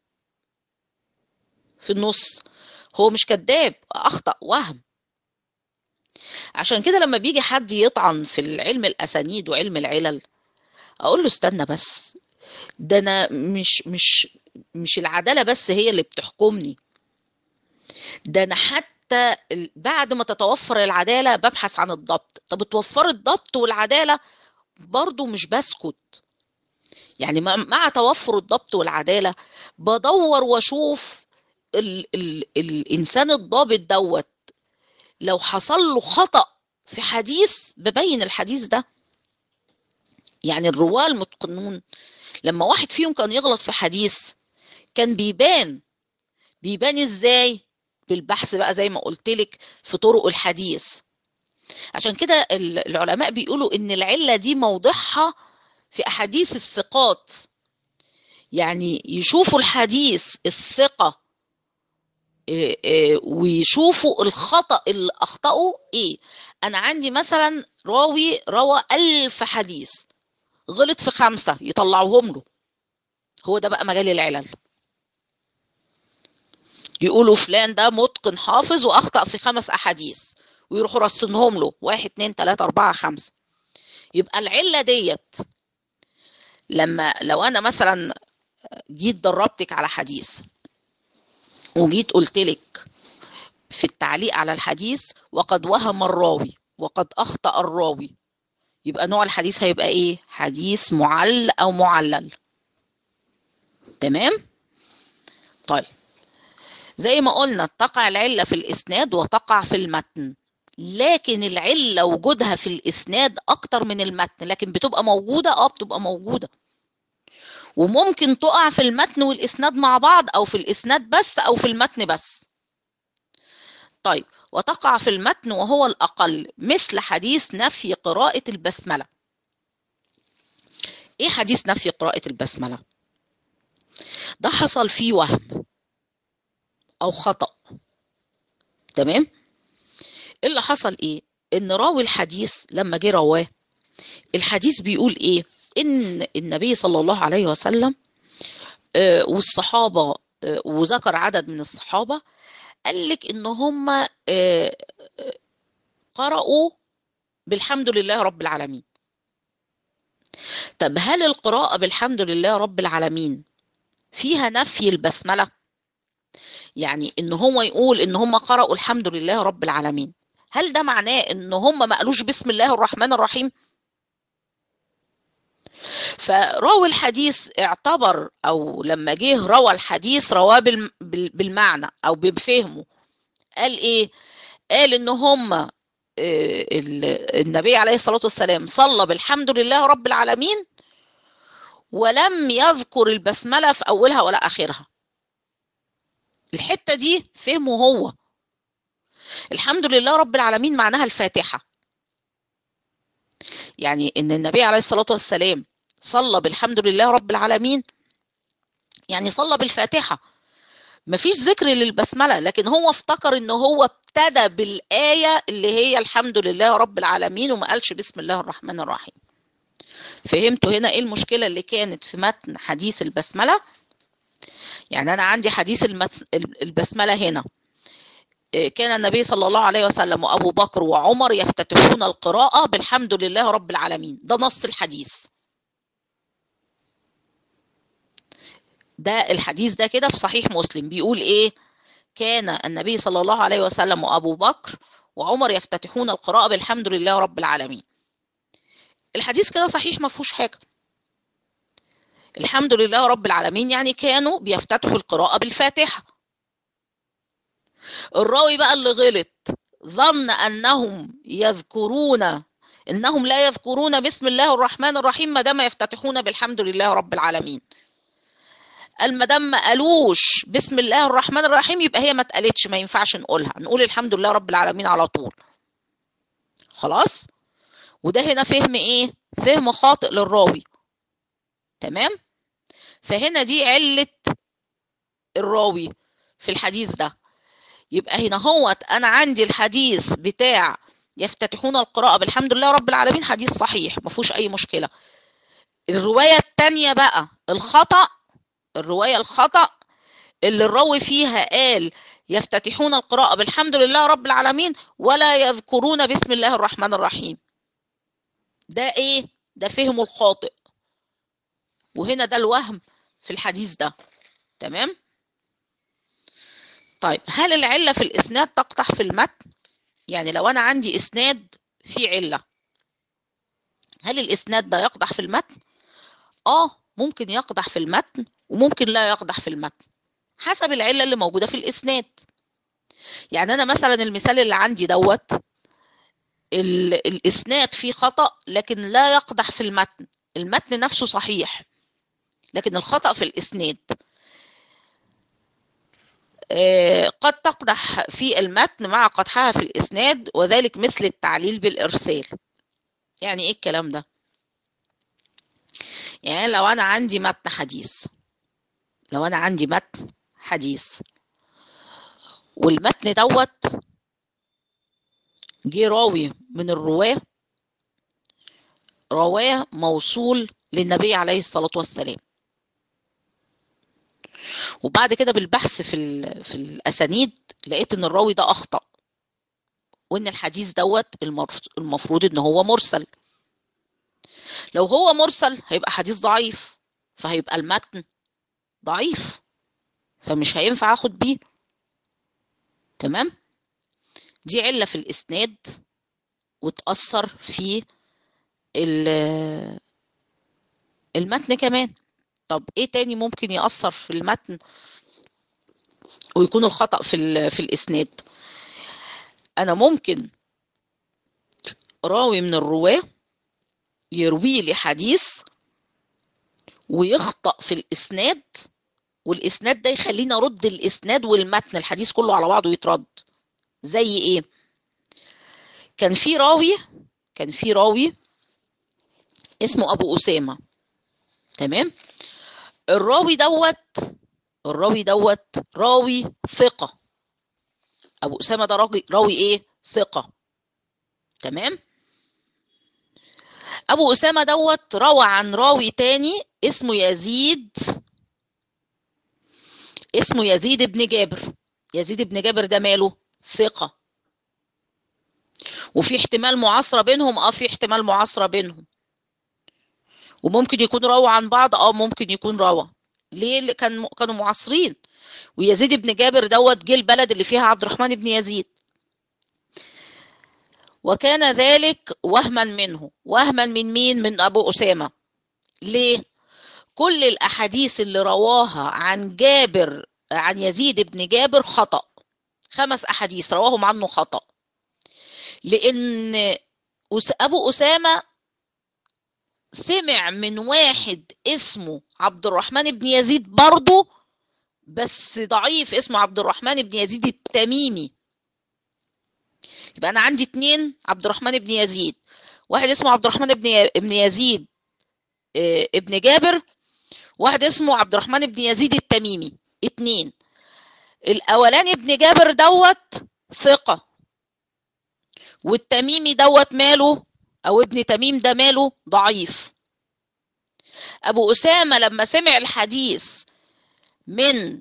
في النص هو مش كذاب أخطأ وهم عشان كده لما بيجي حد يطعن في العلم الأسانيد وعلم العلل أقول له استنى بس ده أنا مش مش مش العدالة بس هي اللي بتحكمني ده أنا حتى بعد ما تتوفر العدالة ببحث عن الضبط طب اتوفر الضبط والعدالة برضو مش بسكت يعني مع توفر الضبط والعدالة بدور واشوف ال ال الإنسان الضابط دوت لو حصل له خطأ في حديث ببين الحديث ده يعني الرواة المتقنون لما واحد فيهم كان يغلط في حديث كان بيبان بيبان ازاي بالبحث بقى زي ما قلت لك في طرق الحديث عشان كده العلماء بيقولوا ان العله دي موضعها في احاديث الثقات يعني يشوفوا الحديث الثقه ويشوفوا الخطأ اللي أخطأه إيه أنا عندي مثلا راوي روى ألف حديث غلط في خمسة يطلعوهم له هو ده بقى مجال العلل يقولوا فلان ده متقن حافظ وأخطأ في خمس أحاديث ويروحوا رصنهم له واحد اتنين تلاتة أربعة خمسة يبقى العلة ديت لما لو أنا مثلا جيت دربتك على حديث وجيت قلت لك في التعليق على الحديث وقد وهم الراوي وقد أخطأ الراوي يبقى نوع الحديث هيبقى إيه؟ حديث معل أو معلل تمام؟ طيب زي ما قلنا تقع العلة في الإسناد وتقع في المتن لكن العلة وجودها في الإسناد أكتر من المتن لكن بتبقى موجودة أه بتبقى موجودة وممكن تقع في المتن والإسناد مع بعض أو في الإسناد بس أو في المتن بس طيب وتقع في المتن وهو الأقل مثل حديث نفي قراءة البسملة إيه حديث نفي قراءة البسملة؟ ده حصل فيه وهم أو خطأ تمام؟ اللي حصل إيه؟ إن راوي الحديث لما جه رواه الحديث بيقول إيه؟ ان النبي صلى الله عليه وسلم والصحابه وذكر عدد من الصحابه قال لك ان هم قرأوا بالحمد لله رب العالمين طب هل القراءة بالحمد لله رب العالمين فيها نفي البسملة يعني ان هو يقول ان هم قرأوا الحمد لله رب العالمين هل ده معناه ان هم ما قالوش بسم الله الرحمن الرحيم فراوي الحديث اعتبر او لما جه روى الحديث رواه بالمعنى او بفهمه قال ايه قال ان هم النبي عليه الصلاه والسلام صلى بالحمد لله رب العالمين ولم يذكر البسمله في اولها ولا اخرها الحتة دي فهمه هو الحمد لله رب العالمين معناها الفاتحة يعني ان النبي عليه الصلاة والسلام صلى بالحمد لله رب العالمين يعني صلى بالفاتحة مفيش ذكر للبسملة لكن هو افتكر ان هو ابتدى بالآية اللي هي الحمد لله رب العالمين وما قالش بسم الله الرحمن الرحيم فهمتوا هنا ايه المشكلة اللي كانت في متن حديث البسملة يعني انا عندي حديث المس... البسملة هنا كان النبي صلى الله عليه وسلم وابو بكر وعمر يفتتحون القراءة بالحمد لله رب العالمين ده نص الحديث ده الحديث ده كده في صحيح مسلم بيقول ايه كان النبي صلى الله عليه وسلم وابو بكر وعمر يفتتحون القراءة بالحمد لله رب العالمين الحديث كده صحيح ما فيهوش حاجة الحمد لله رب العالمين يعني كانوا بيفتتحوا القراءة بالفاتحة الراوي بقى اللي غلط ظن أنهم يذكرون إنهم لا يذكرون بسم الله الرحمن الرحيم ما دام يفتتحون بالحمد لله رب العالمين قال ما دام ما قالوش بسم الله الرحمن الرحيم يبقى هي ما اتقالتش ما ينفعش نقولها نقول الحمد لله رب العالمين على طول خلاص وده هنا فهم ايه فهم خاطئ للراوي تمام فهنا دي علة الراوي في الحديث ده يبقى هنا هو انا عندي الحديث بتاع يفتتحون القراءة بالحمد لله رب العالمين حديث صحيح ما فيهوش اي مشكلة الرواية التانية بقى الخطأ الرواية الخطأ اللي الراوي فيها قال يفتتحون القراءة بالحمد لله رب العالمين ولا يذكرون بسم الله الرحمن الرحيم ده ايه ده فهمه الخاطئ وهنا ده الوهم في الحديث ده تمام طيب هل العلة في الإسناد تقطح في المتن يعني لو أنا عندي إسناد في علة هل الإسناد ده يقدح في المتن آه ممكن يقدح في المتن وممكن لا يقدح في المتن حسب العلة اللي موجودة في الإسناد يعني أنا مثلا المثال اللي عندي دوت الإسناد فيه خطأ لكن لا يقدح في المتن المتن نفسه صحيح لكن الخطأ في الإسناد قد تقدح في المتن مع قدحها في الإسناد وذلك مثل التعليل بالإرسال يعني إيه الكلام ده؟ يعني لو أنا عندي متن حديث لو أنا عندي متن حديث والمتن دوت جه راوي من الرواه رواه موصول للنبي عليه الصلاة والسلام وبعد كده بالبحث في في الاسانيد لقيت ان الراوي ده اخطا وان الحديث دوت المفروض ان هو مرسل لو هو مرسل هيبقى حديث ضعيف فهيبقى المتن ضعيف فمش هينفع اخد بيه تمام دي علة في الاسناد وتأثر في المتن كمان طب ايه تاني ممكن يأثر في المتن ويكون الخطأ في في الإسناد أنا ممكن راوي من الرواة يروي لي حديث ويخطأ في الإسناد والإسناد ده يخليني أرد الإسناد والمتن الحديث كله على بعضه يترد زي إيه؟ كان في راوي كان في راوي اسمه أبو أسامة تمام؟ الراوي دوت الراوي دوت راوي ثقة أبو أسامة ده راوي, راوي إيه؟ ثقة تمام؟ أبو أسامة دوت روى عن راوي تاني اسمه يزيد اسمه يزيد بن جابر يزيد بن جابر ده ماله؟ ثقة وفي احتمال معاصرة بينهم اه في احتمال معاصرة بينهم وممكن يكون روى عن بعض اه ممكن يكون روى ليه كان كانوا معاصرين ويزيد بن جابر دوت جه البلد اللي فيها عبد الرحمن بن يزيد وكان ذلك وهما منه وهما من مين من ابو اسامه ليه كل الاحاديث اللي رواها عن جابر عن يزيد بن جابر خطا خمس احاديث رواهم عنه خطا لان ابو اسامه سمع من واحد اسمه عبد الرحمن بن يزيد برضه بس ضعيف اسمه عبد الرحمن بن يزيد التميمي يبقى انا عندي اتنين عبد الرحمن بن يزيد واحد اسمه عبد الرحمن بن ابن يزيد اه ابن جابر واحد اسمه عبد الرحمن بن يزيد التميمي اتنين الاولاني ابن جابر دوت ثقة والتميمي دوت ماله او ابن تميم ده ماله ضعيف ابو اسامة لما سمع الحديث من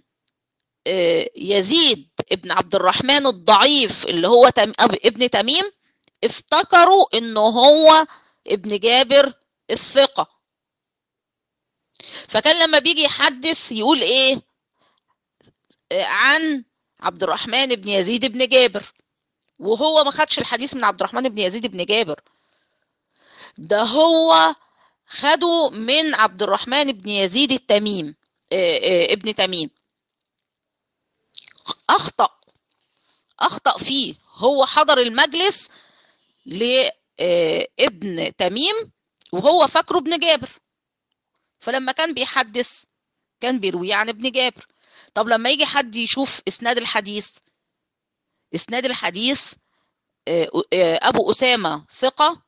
يزيد ابن عبد الرحمن الضعيف اللي هو تم... ابن تميم افتكروا انه هو ابن جابر الثقة فكان لما بيجي يحدث يقول ايه عن عبد الرحمن بن يزيد بن جابر وهو ما خدش الحديث من عبد الرحمن بن يزيد بن جابر ده هو خده من عبد الرحمن بن يزيد التميم ابن تميم أخطأ أخطأ فيه هو حضر المجلس لابن تميم وهو فاكره ابن جابر فلما كان بيحدث كان بيرويه عن ابن جابر طب لما يجي حد يشوف اسناد الحديث اسناد الحديث ابو اسامه ثقه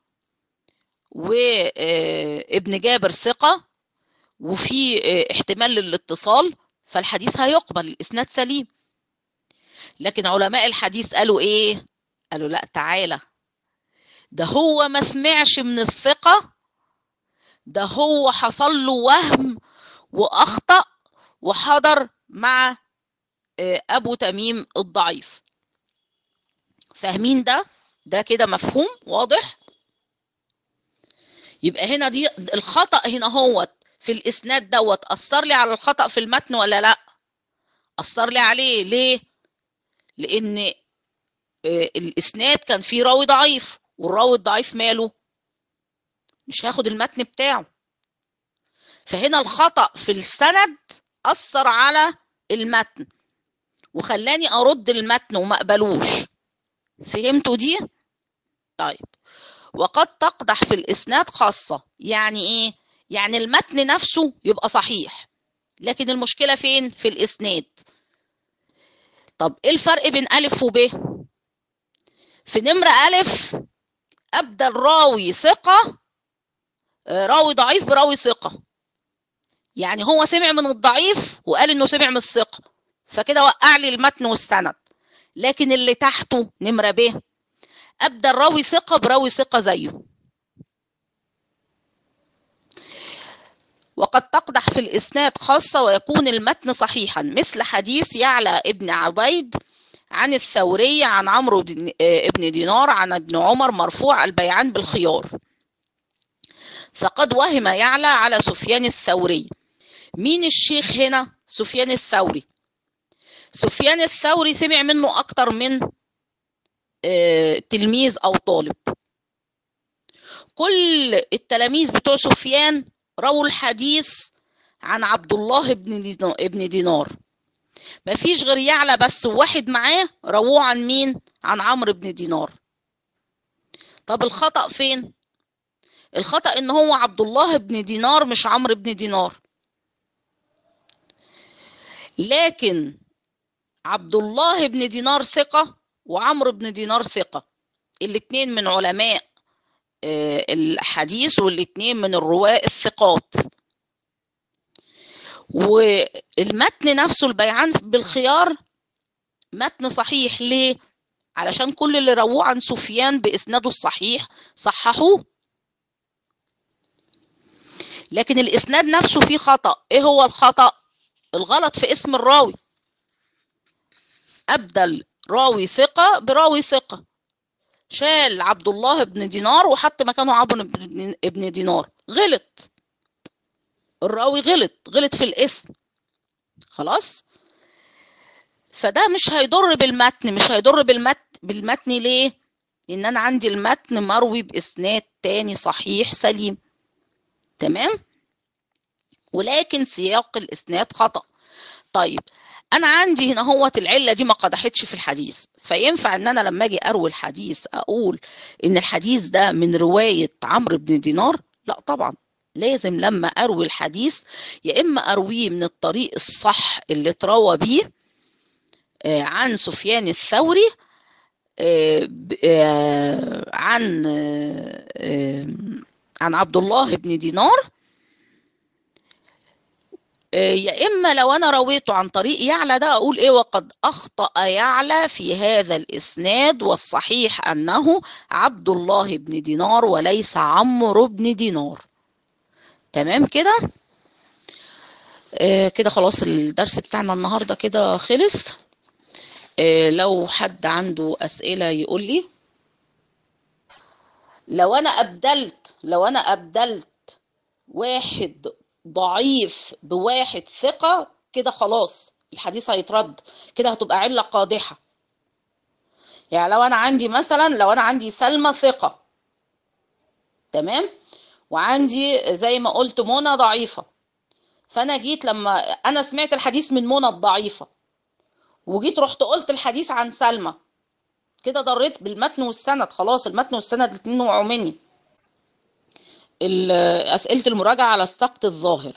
وابن جابر ثقه وفي احتمال للاتصال فالحديث هيقبل الاسناد سليم لكن علماء الحديث قالوا ايه قالوا لا تعالى ده هو ما سمعش من الثقة ده هو حصل له وهم وأخطأ وحضر مع أبو تميم الضعيف فاهمين ده ده كده مفهوم واضح يبقى هنا دي الخطأ هنا هو في الإسناد دوت أثر لي على الخطأ في المتن ولا لأ أثر لي عليه ليه لان الاسناد كان فيه راوي ضعيف والراوي الضعيف ماله مش هاخد المتن بتاعه فهنا الخطأ في السند أثر على المتن وخلاني أرد المتن وما أقبلوش فهمتوا دي؟ طيب وقد تقدح في الإسناد خاصة يعني إيه؟ يعني المتن نفسه يبقى صحيح لكن المشكلة فين؟ في الإسناد طب ايه الفرق بين ألف وب؟ في نمرة ألف أبدأ الراوي ثقة راوي ضعيف براوي ثقة يعني هو سمع من الضعيف وقال إنه سمع من الثقة فكده وقع لي المتن والسند لكن اللي تحته نمرة ب أبدأ الراوي ثقة براوي ثقة زيه وقد تقدح في الإسناد خاصة ويكون المتن صحيحا مثل حديث يعلى ابن عبيد عن الثوري عن عمرو بن دينار عن ابن عمر مرفوع البيعان بالخيار فقد وهم يعلى على سفيان الثوري مين الشيخ هنا سفيان الثوري سفيان الثوري سمع منه أكتر من تلميذ أو طالب كل التلاميذ بتوع سفيان رووا الحديث عن عبد الله بن ابن دينار ما فيش غير يعلى بس واحد معاه رووه عن مين عن عمرو بن دينار طب الخطأ فين الخطأ ان هو عبد الله بن دينار مش عمرو بن دينار لكن عبد الله بن دينار ثقة وعمرو بن دينار ثقة الاتنين من علماء الحديث والاتنين من الرواة الثقات والمتن نفسه البيعان بالخيار متن صحيح ليه علشان كل اللي رووه عن سفيان بإسناده الصحيح صححوه لكن الإسناد نفسه فيه خطأ إيه هو الخطأ الغلط في اسم الراوي أبدل راوي ثقة براوي ثقة شال عبد الله بن دينار وحط مكانه عمرو بن دينار غلط الراوي غلط غلط في الاسم خلاص فده مش هيضر بالمتن مش هيضر بالمتن بالمتن ليه لان انا عندي المتن مروي باسناد تاني صحيح سليم تمام ولكن سياق الاسناد خطأ طيب انا عندي هنا هوت العله دي ما قدحتش في الحديث فينفع ان انا لما اجي اروي الحديث اقول ان الحديث ده من روايه عمرو بن دينار لا طبعا لازم لما اروي الحديث يا اما ارويه من الطريق الصح اللي اتروى بيه آه، عن سفيان الثوري آه، ب- آه، عن آه، آه، عن عبد الله بن دينار آه، يا اما لو انا رويته عن طريق يعلى ده اقول ايه وقد اخطا يعلى في هذا الاسناد والصحيح انه عبد الله بن دينار وليس عمرو بن دينار تمام كده آه، كده خلاص الدرس بتاعنا النهارده كده خلص آه، لو حد عنده اسئله يقول لي لو انا ابدلت لو انا ابدلت واحد ضعيف بواحد ثقة كده خلاص الحديث هيترد كده هتبقى علة قادحة يعني لو انا عندي مثلا لو انا عندي سلمى ثقة تمام وعندي زي ما قلت منى ضعيفة فانا جيت لما انا سمعت الحديث من منى الضعيفة وجيت رحت قلت الحديث عن سلمى كده ضريت بالمتن والسند خلاص المتن والسند الاتنين وقعوا مني ال- أسئلة المراجعة على السقط الظاهر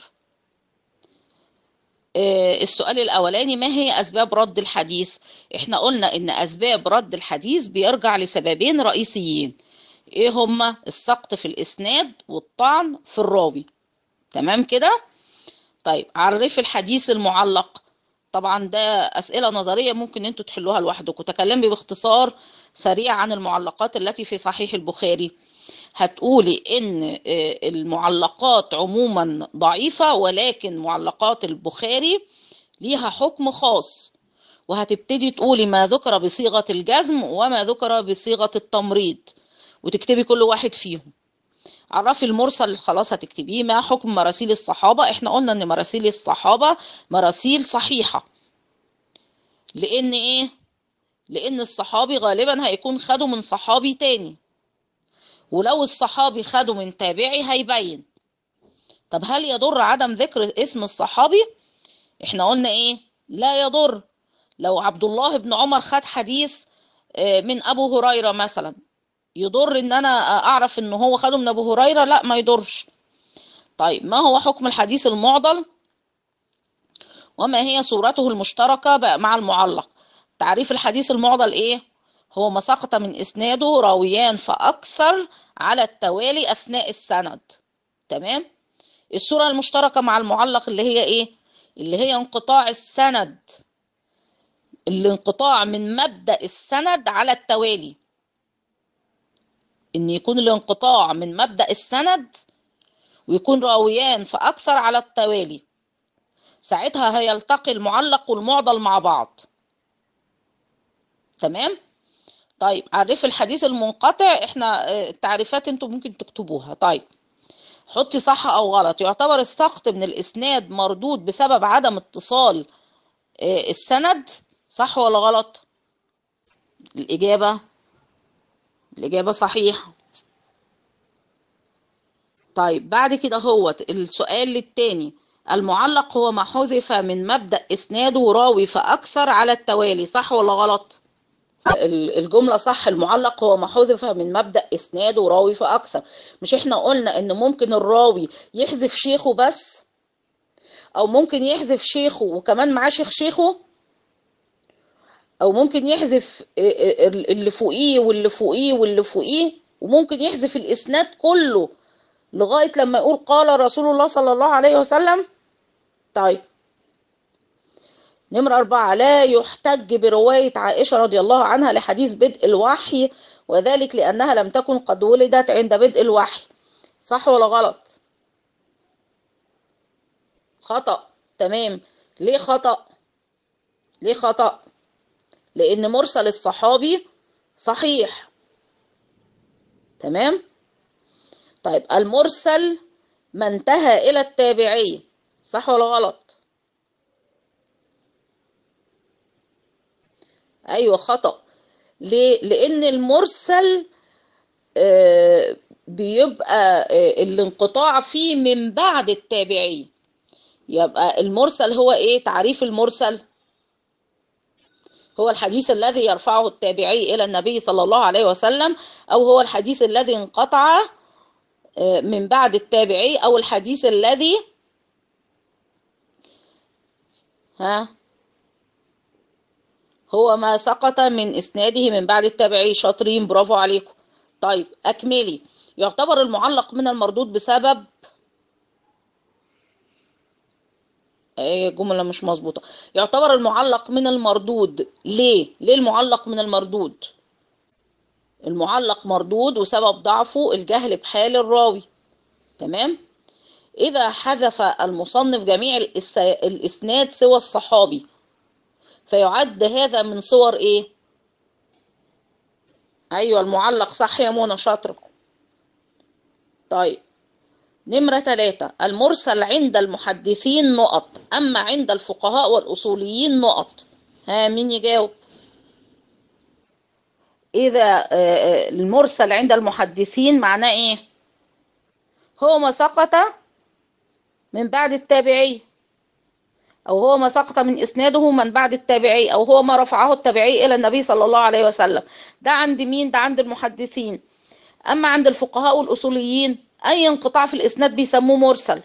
آه، السؤال الأولاني ما هي أسباب رد الحديث؟ إحنا قلنا إن أسباب رد الحديث بيرجع لسببين رئيسيين إيه هما؟ السقط في الإسناد والطعن في الراوي تمام كده؟ طيب عرف الحديث المعلق طبعا ده أسئلة نظرية ممكن انتوا تحلوها لوحدكم تكلمي باختصار سريع عن المعلقات التي في صحيح البخاري هتقولي ان آه، المعلقات عموما ضعيفة ولكن معلقات البخاري ليها حكم خاص وهتبتدي تقولي ما ذكر بصيغة الجزم وما ذكر بصيغة التمريض وتكتبي كل واحد فيهم عرفي المرسل خلاص هتكتبيه ما حكم مراسيل الصحابة احنا قلنا ان مراسيل الصحابة مراسيل صحيحة لان ايه لان الصحابي غالبا هيكون خده من صحابي تاني ولو الصحابي خده من تابعي هيبين طب هل يضر عدم ذكر اسم الصحابي احنا قلنا ايه لا يضر لو عبد الله بن عمر خد حديث آه، من ابو هريرة مثلا يضر ان انا اعرف ان هو خده من ابو هريرة لا ما يضرش طيب ما هو حكم الحديث المعضل وما هي صورته المشتركة بقى مع المعلق تعريف الحديث المعضل ايه هو ما سقط من اسناده راويان فاكثر على التوالي اثناء السند تمام الصورة المشتركة مع المعلق اللي هي ايه اللي هي انقطاع السند الانقطاع من مبدأ السند على التوالي ان يكون الانقطاع من مبدأ السند ويكون راويان فاكثر على التوالي ساعتها هيلتقي المعلق والمعضل مع بعض تمام طيب عرف الحديث المنقطع احنا آه، التعريفات انتوا ممكن تكتبوها طيب حطي صح او غلط يعتبر السقط من الاسناد مردود بسبب عدم اتصال آه، السند صح ولا غلط الاجابه الاجابه صحيحه طيب بعد كده هو السؤال التاني المعلق هو ما حذف من مبدأ إسناده راوي فأكثر على التوالي صح ولا غلط؟ ال- الجملة صح المعلق هو ما حذف من مبدأ إسناده راوي فأكثر مش احنا قلنا إن ممكن الراوي يحذف شيخه بس أو ممكن يحذف شيخه وكمان معاه شيخ شيخه أو ممكن يحذف ال- اللي فوقيه واللي فوقيه واللي فوقيه وممكن يحذف الإسناد كله لغاية لما يقول قال رسول الله صلى الله عليه وسلم طيب نمرة أربعة لا يحتج برواية عائشة رضي الله عنها لحديث بدء الوحي وذلك لأنها لم تكن قد ولدت عند بدء الوحي صح ولا غلط خطأ تمام ليه خطأ ليه خطأ لأن مرسل الصحابي صحيح تمام طيب المرسل ما انتهى إلى التابعي صح ولا غلط أيوة خطأ ليه؟ لأن المرسل آه، بيبقى آه، الانقطاع فيه من بعد التابعي يبقى المرسل هو ايه تعريف المرسل هو الحديث الذي يرفعه التابعي إلى النبي صلى الله عليه وسلم أو هو الحديث الذي انقطع من بعد التابعي أو الحديث الذي ها هو ما سقط من إسناده من بعد التابعي شاطرين برافو عليكم طيب أكملي يعتبر المعلق من المردود بسبب ايه جملة مش مظبوطة يعتبر المعلق من المردود ليه ليه المعلق من المردود المعلق مردود وسبب ضعفه الجهل بحال الراوي تمام إذا حذف المصنف جميع الإسناد سوى الصحابي فيعد هذا من صور إيه أيوة المعلق صح يا منى شاطرة طيب نمرة ثلاثة المرسل عند المحدثين نقط أما عند الفقهاء والأصوليين نقط ها مين يجاوب إذا المرسل عند المحدثين معناه إيه هو ما سقط من بعد التابعي أو هو ما سقط من إسناده من بعد التابعي أو هو ما رفعه التابعي إلى النبي صلى الله عليه وسلم ده عند مين ده عند المحدثين أما عند الفقهاء والأصوليين أي انقطاع في الإسناد بيسموه مرسل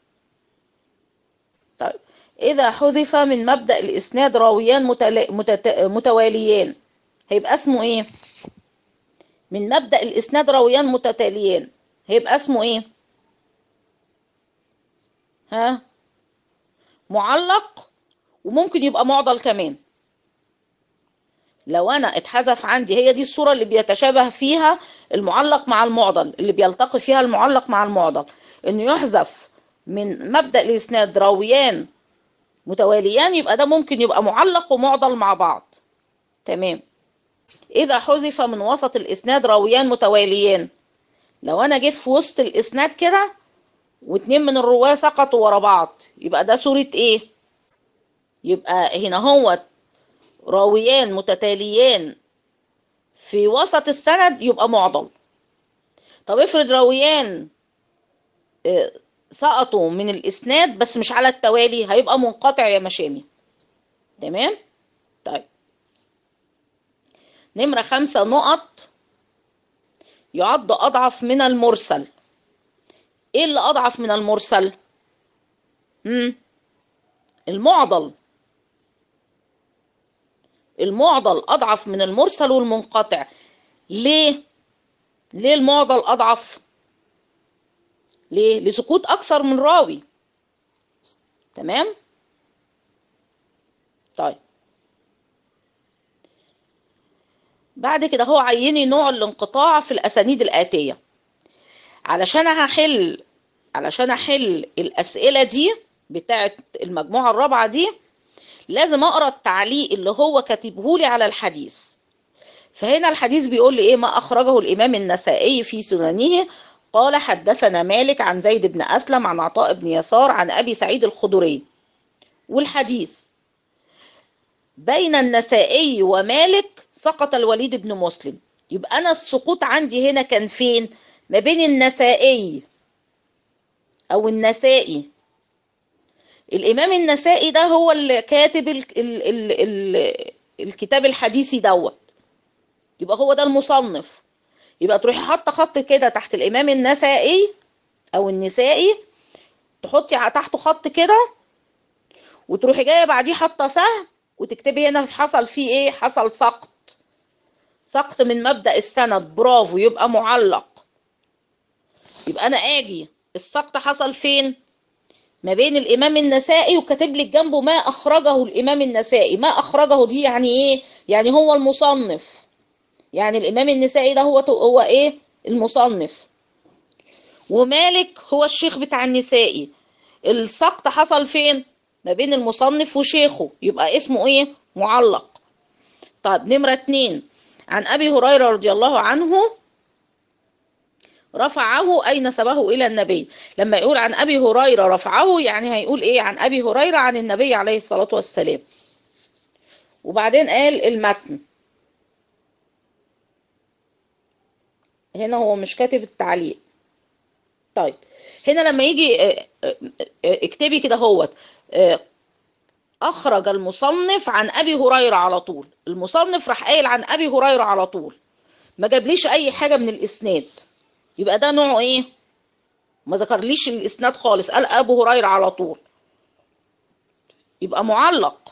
طيب إذا حذف من مبدأ الإسناد راويان متل... متت... متواليان هيبقى اسمه إيه من مبدأ الإسناد راويان متتاليان هيبقى اسمه إيه ها معلق وممكن يبقى معضل كمان لو انا اتحذف عندي هي دي الصوره اللي بيتشابه فيها المعلق مع المعضل اللي بيلتقي فيها المعلق مع المعضل انه يحذف من مبدا الاسناد راويان متواليان يبقى ده ممكن يبقى معلق ومعضل مع بعض تمام اذا حذف من وسط الاسناد راويان متواليان لو انا جيت في وسط الاسناد كده واتنين من الرواه سقطوا ورا بعض يبقى ده صورة ايه يبقى هنا هو راويان متتاليان في وسط السند يبقى معضل طب افرض راويان سقطوا من الاسناد بس مش على التوالي هيبقى منقطع يا مشامي تمام طيب نمرة خمسة نقط يعد أضعف من المرسل ايه اللي اضعف من المرسل مم. المعضل المعضل اضعف من المرسل والمنقطع ليه ليه المعضل اضعف ليه لسكوت اكثر من راوي تمام طيب بعد كده هو عيني نوع الانقطاع في الاسانيد الاتيه علشان هحل علشان احل الاسئله دي بتاعه المجموعه الرابعه دي لازم اقرا التعليق اللي هو كاتبه لي على الحديث فهنا الحديث بيقول لي ايه ما اخرجه الامام النسائي في سننه قال حدثنا مالك عن زيد بن اسلم عن عطاء بن يسار عن ابي سعيد الخدري والحديث بين النسائي ومالك سقط الوليد بن مسلم يبقى انا السقوط عندي هنا كان فين ما بين النسائي او النسائي الامام النسائي ده هو اللي كاتب ال ال ال ال الكتاب الحديثي دوت يبقى هو ده المصنف يبقى تروحي حاطه خط كده تحت الامام النسائي او النسائي تحطي تحته خط كده وتروحي جايه بعديه حاطه سهم وتكتبي هنا حصل فيه ايه حصل سقط سقط من مبدا السند برافو يبقى معلق يبقى انا اجي السقط حصل فين ما بين الامام النسائي وكاتب لك جنبه ما اخرجه الامام النسائي ما اخرجه دي يعني ايه يعني هو المصنف يعني الامام النسائي ده هو هو ايه المصنف ومالك هو الشيخ بتاع النسائي السقط حصل فين ما بين المصنف وشيخه يبقى اسمه ايه معلق طيب نمرة اتنين عن ابي هريرة رضي الله عنه رفعه أي نسبه إلى النبي لما يقول عن أبي هريرة رفعه يعني هيقول إيه عن أبي هريرة عن النبي عليه الصلاة والسلام وبعدين قال المتن هنا هو مش كاتب التعليق طيب هنا لما يجي اكتبي كده هوت أخرج المصنف عن أبي هريرة على طول المصنف راح قايل عن أبي هريرة على طول ما جابليش أي حاجة من الإسناد يبقى ده نوعه ايه ما ذكرليش الاسناد خالص قال ابو هريره على طول يبقى معلق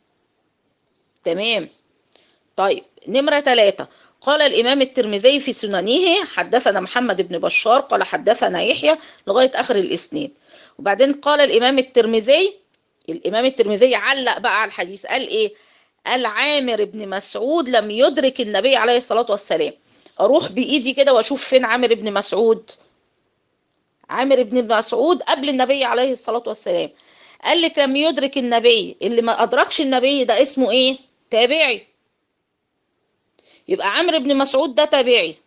تمام طيب نمرة ثلاثة قال الإمام الترمذي في سننه حدثنا محمد بن بشار قال حدثنا يحيى لغاية آخر الإسناد وبعدين قال الإمام الترمذي الإمام الترمذي علق بقى على الحديث قال إيه قال عامر بن مسعود لم يدرك النبي عليه الصلاة والسلام أروح بإيدي كده وأشوف فين عامر بن مسعود عامر بن مسعود قبل النبي عليه الصلاة والسلام قال لك لم يدرك النبي اللي ما أدركش النبي ده اسمه إيه تابعي يبقى عمرو بن مسعود ده تابعي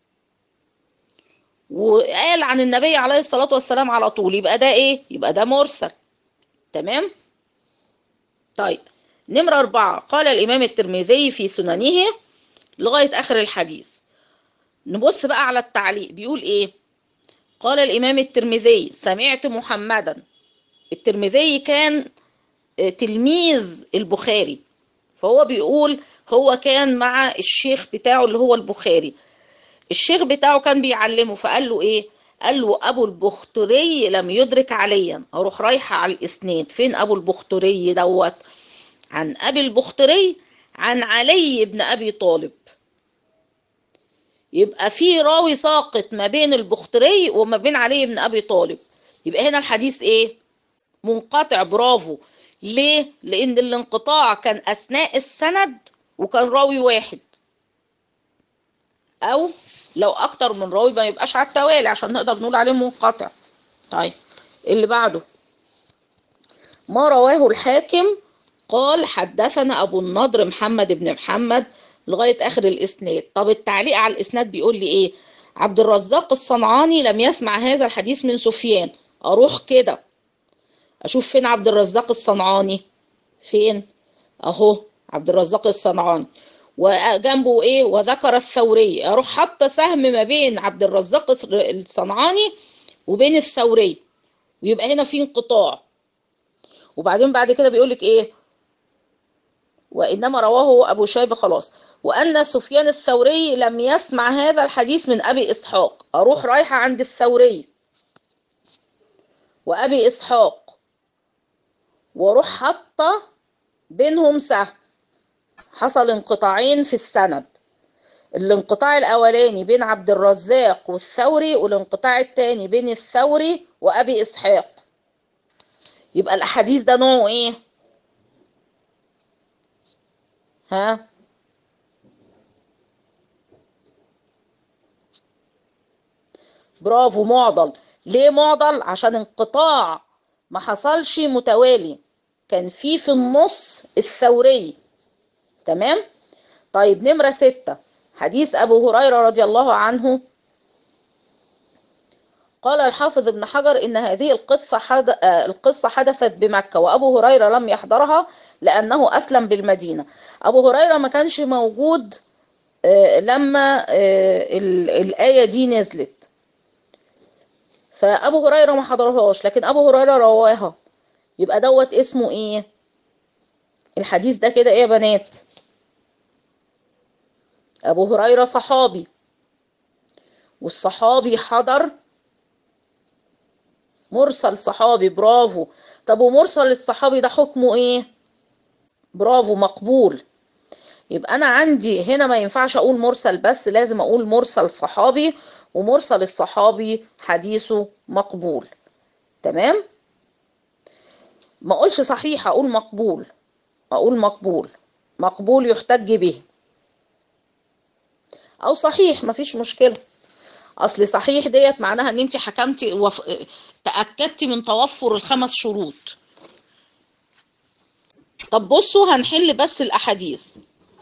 وقال عن النبي عليه الصلاة والسلام على طول يبقى ده ايه يبقى ده مرسل تمام طيب نمرة أربعة قال الإمام الترمذي في سننه لغاية آخر الحديث نبص بقى على التعليق بيقول ايه قال الإمام الترمذي سمعت محمدا الترمذي كان تلميذ البخاري فهو بيقول هو كان مع الشيخ بتاعه اللي هو البخاري الشيخ بتاعه كان بيعلمه فقال له ايه قال له ابو البختري لم يدرك عليا اروح رايحه على الاسناد فين ابو البختري دوت عن ابي البختري عن علي بن ابي طالب يبقى في راوي ساقط ما بين البختري وما بين علي بن ابي طالب يبقى هنا الحديث ايه منقطع برافو ليه لان الانقطاع كان اثناء السند وكان راوي واحد او لو اكتر من راوي ما يبقاش على التوالي عشان نقدر نقول عليه منقطع طيب اللي بعده ما رواه الحاكم قال حدثنا ابو النضر محمد بن محمد لغايه اخر الاسناد طب التعليق على الاسناد بيقول لي ايه عبد الرزاق الصنعاني لم يسمع هذا الحديث من سفيان اروح كده اشوف فين عبد الرزاق الصنعاني فين اهو عبد الرزاق الصنعاني وجنبه ايه وذكر الثوري اروح حاطه سهم ما بين عبد الرزاق الصنعاني وبين الثوري ويبقى هنا في انقطاع وبعدين بعد كده بيقول لك ايه وانما رواه ابو شيبه خلاص وان سفيان الثوري لم يسمع هذا الحديث من ابي اسحاق اروح رايحه عند الثوري وابي اسحاق واروح حاطه بينهم سهم حصل انقطاعين في السند الانقطاع الاولاني بين عبد الرزاق والثوري والانقطاع الثاني بين الثوري وابي اسحاق يبقى الاحاديث ده نوعه ايه ها برافو معضل ليه معضل عشان انقطاع ما حصلش متوالي كان في في النص الثوري تمام طيب نمرة ستة حديث أبو هريرة رضي الله عنه قال الحافظ ابن حجر إن هذه القصة حد... القصة حدثت بمكة وأبو هريرة لم يحضرها لأنه أسلم بالمدينة أبو هريرة ما كانش موجود لما الآية دي نزلت فأبو هريرة ما حضرهاش لكن أبو هريرة رواها يبقى دوت اسمه إيه الحديث ده كده إيه يا بنات أبو هريرة صحابي والصحابي حضر مرسل صحابي برافو طب ومرسل الصحابي ده حكمه ايه برافو مقبول يبقى انا عندي هنا ما ينفعش اقول مرسل بس لازم اقول مرسل صحابي ومرسل الصحابي حديثه مقبول تمام ما اقولش صحيح اقول مقبول اقول مقبول مقبول يحتج به او صحيح مفيش مشكله اصل صحيح ديت معناها ان انت حكمتي وف... تاكدتي من توفر الخمس شروط طب بصوا هنحل بس الاحاديث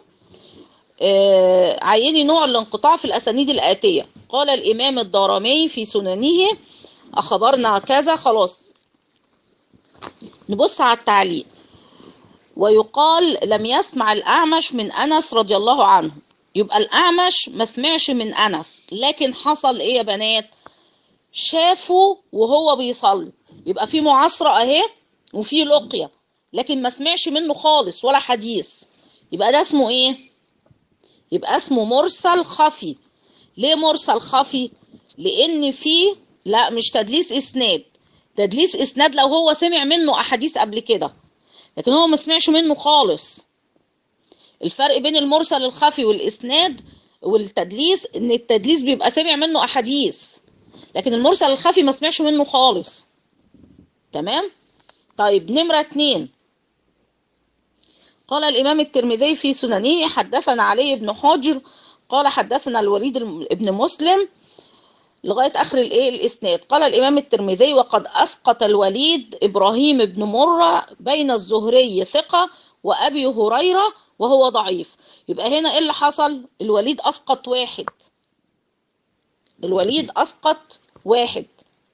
آه عيني نوع الانقطاع في الاسانيد الاتيه قال الامام الدارمي في سننه اخبرنا كذا خلاص نبص على التعليق ويقال لم يسمع الاعمش من انس رضي الله عنه يبقى الأعمش ما سمعش من أنس لكن حصل إيه يا بنات شافه وهو بيصلي يبقى في معاصرة أهي وفي لقية لكن ما سمعش منه خالص ولا حديث يبقى ده اسمه إيه يبقى اسمه مرسل خفي ليه مرسل خفي لأن في لا مش تدليس اسناد تدليس اسناد لو هو سمع منه احاديث قبل كده لكن هو ما سمعش منه خالص الفرق بين المرسل الخفي والاسناد والتدليس ان التدليس بيبقى سمع منه احاديث لكن المرسل الخفي ما سمعش منه خالص تمام طيب نمرة اتنين قال الإمام الترمذي في سننه حدثنا علي بن حجر قال حدثنا الوليد بن مسلم لغاية آخر الإيه الإسناد قال الإمام الترمذي وقد أسقط الوليد إبراهيم بن مرة بين الزهري ثقة وأبي هريرة وهو ضعيف يبقى هنا إيه اللي حصل الوليد أسقط واحد الوليد أسقط واحد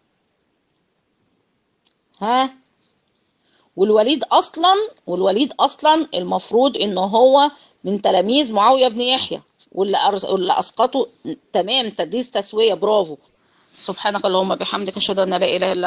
ها والوليد اصلا والوليد اصلا المفروض ان هو من تلاميذ معاويه بن يحيى واللي أرز... واللي اسقطه تمام تدريس تسويه برافو سبحانك اللهم بحمدك اشهد ان لا اله الا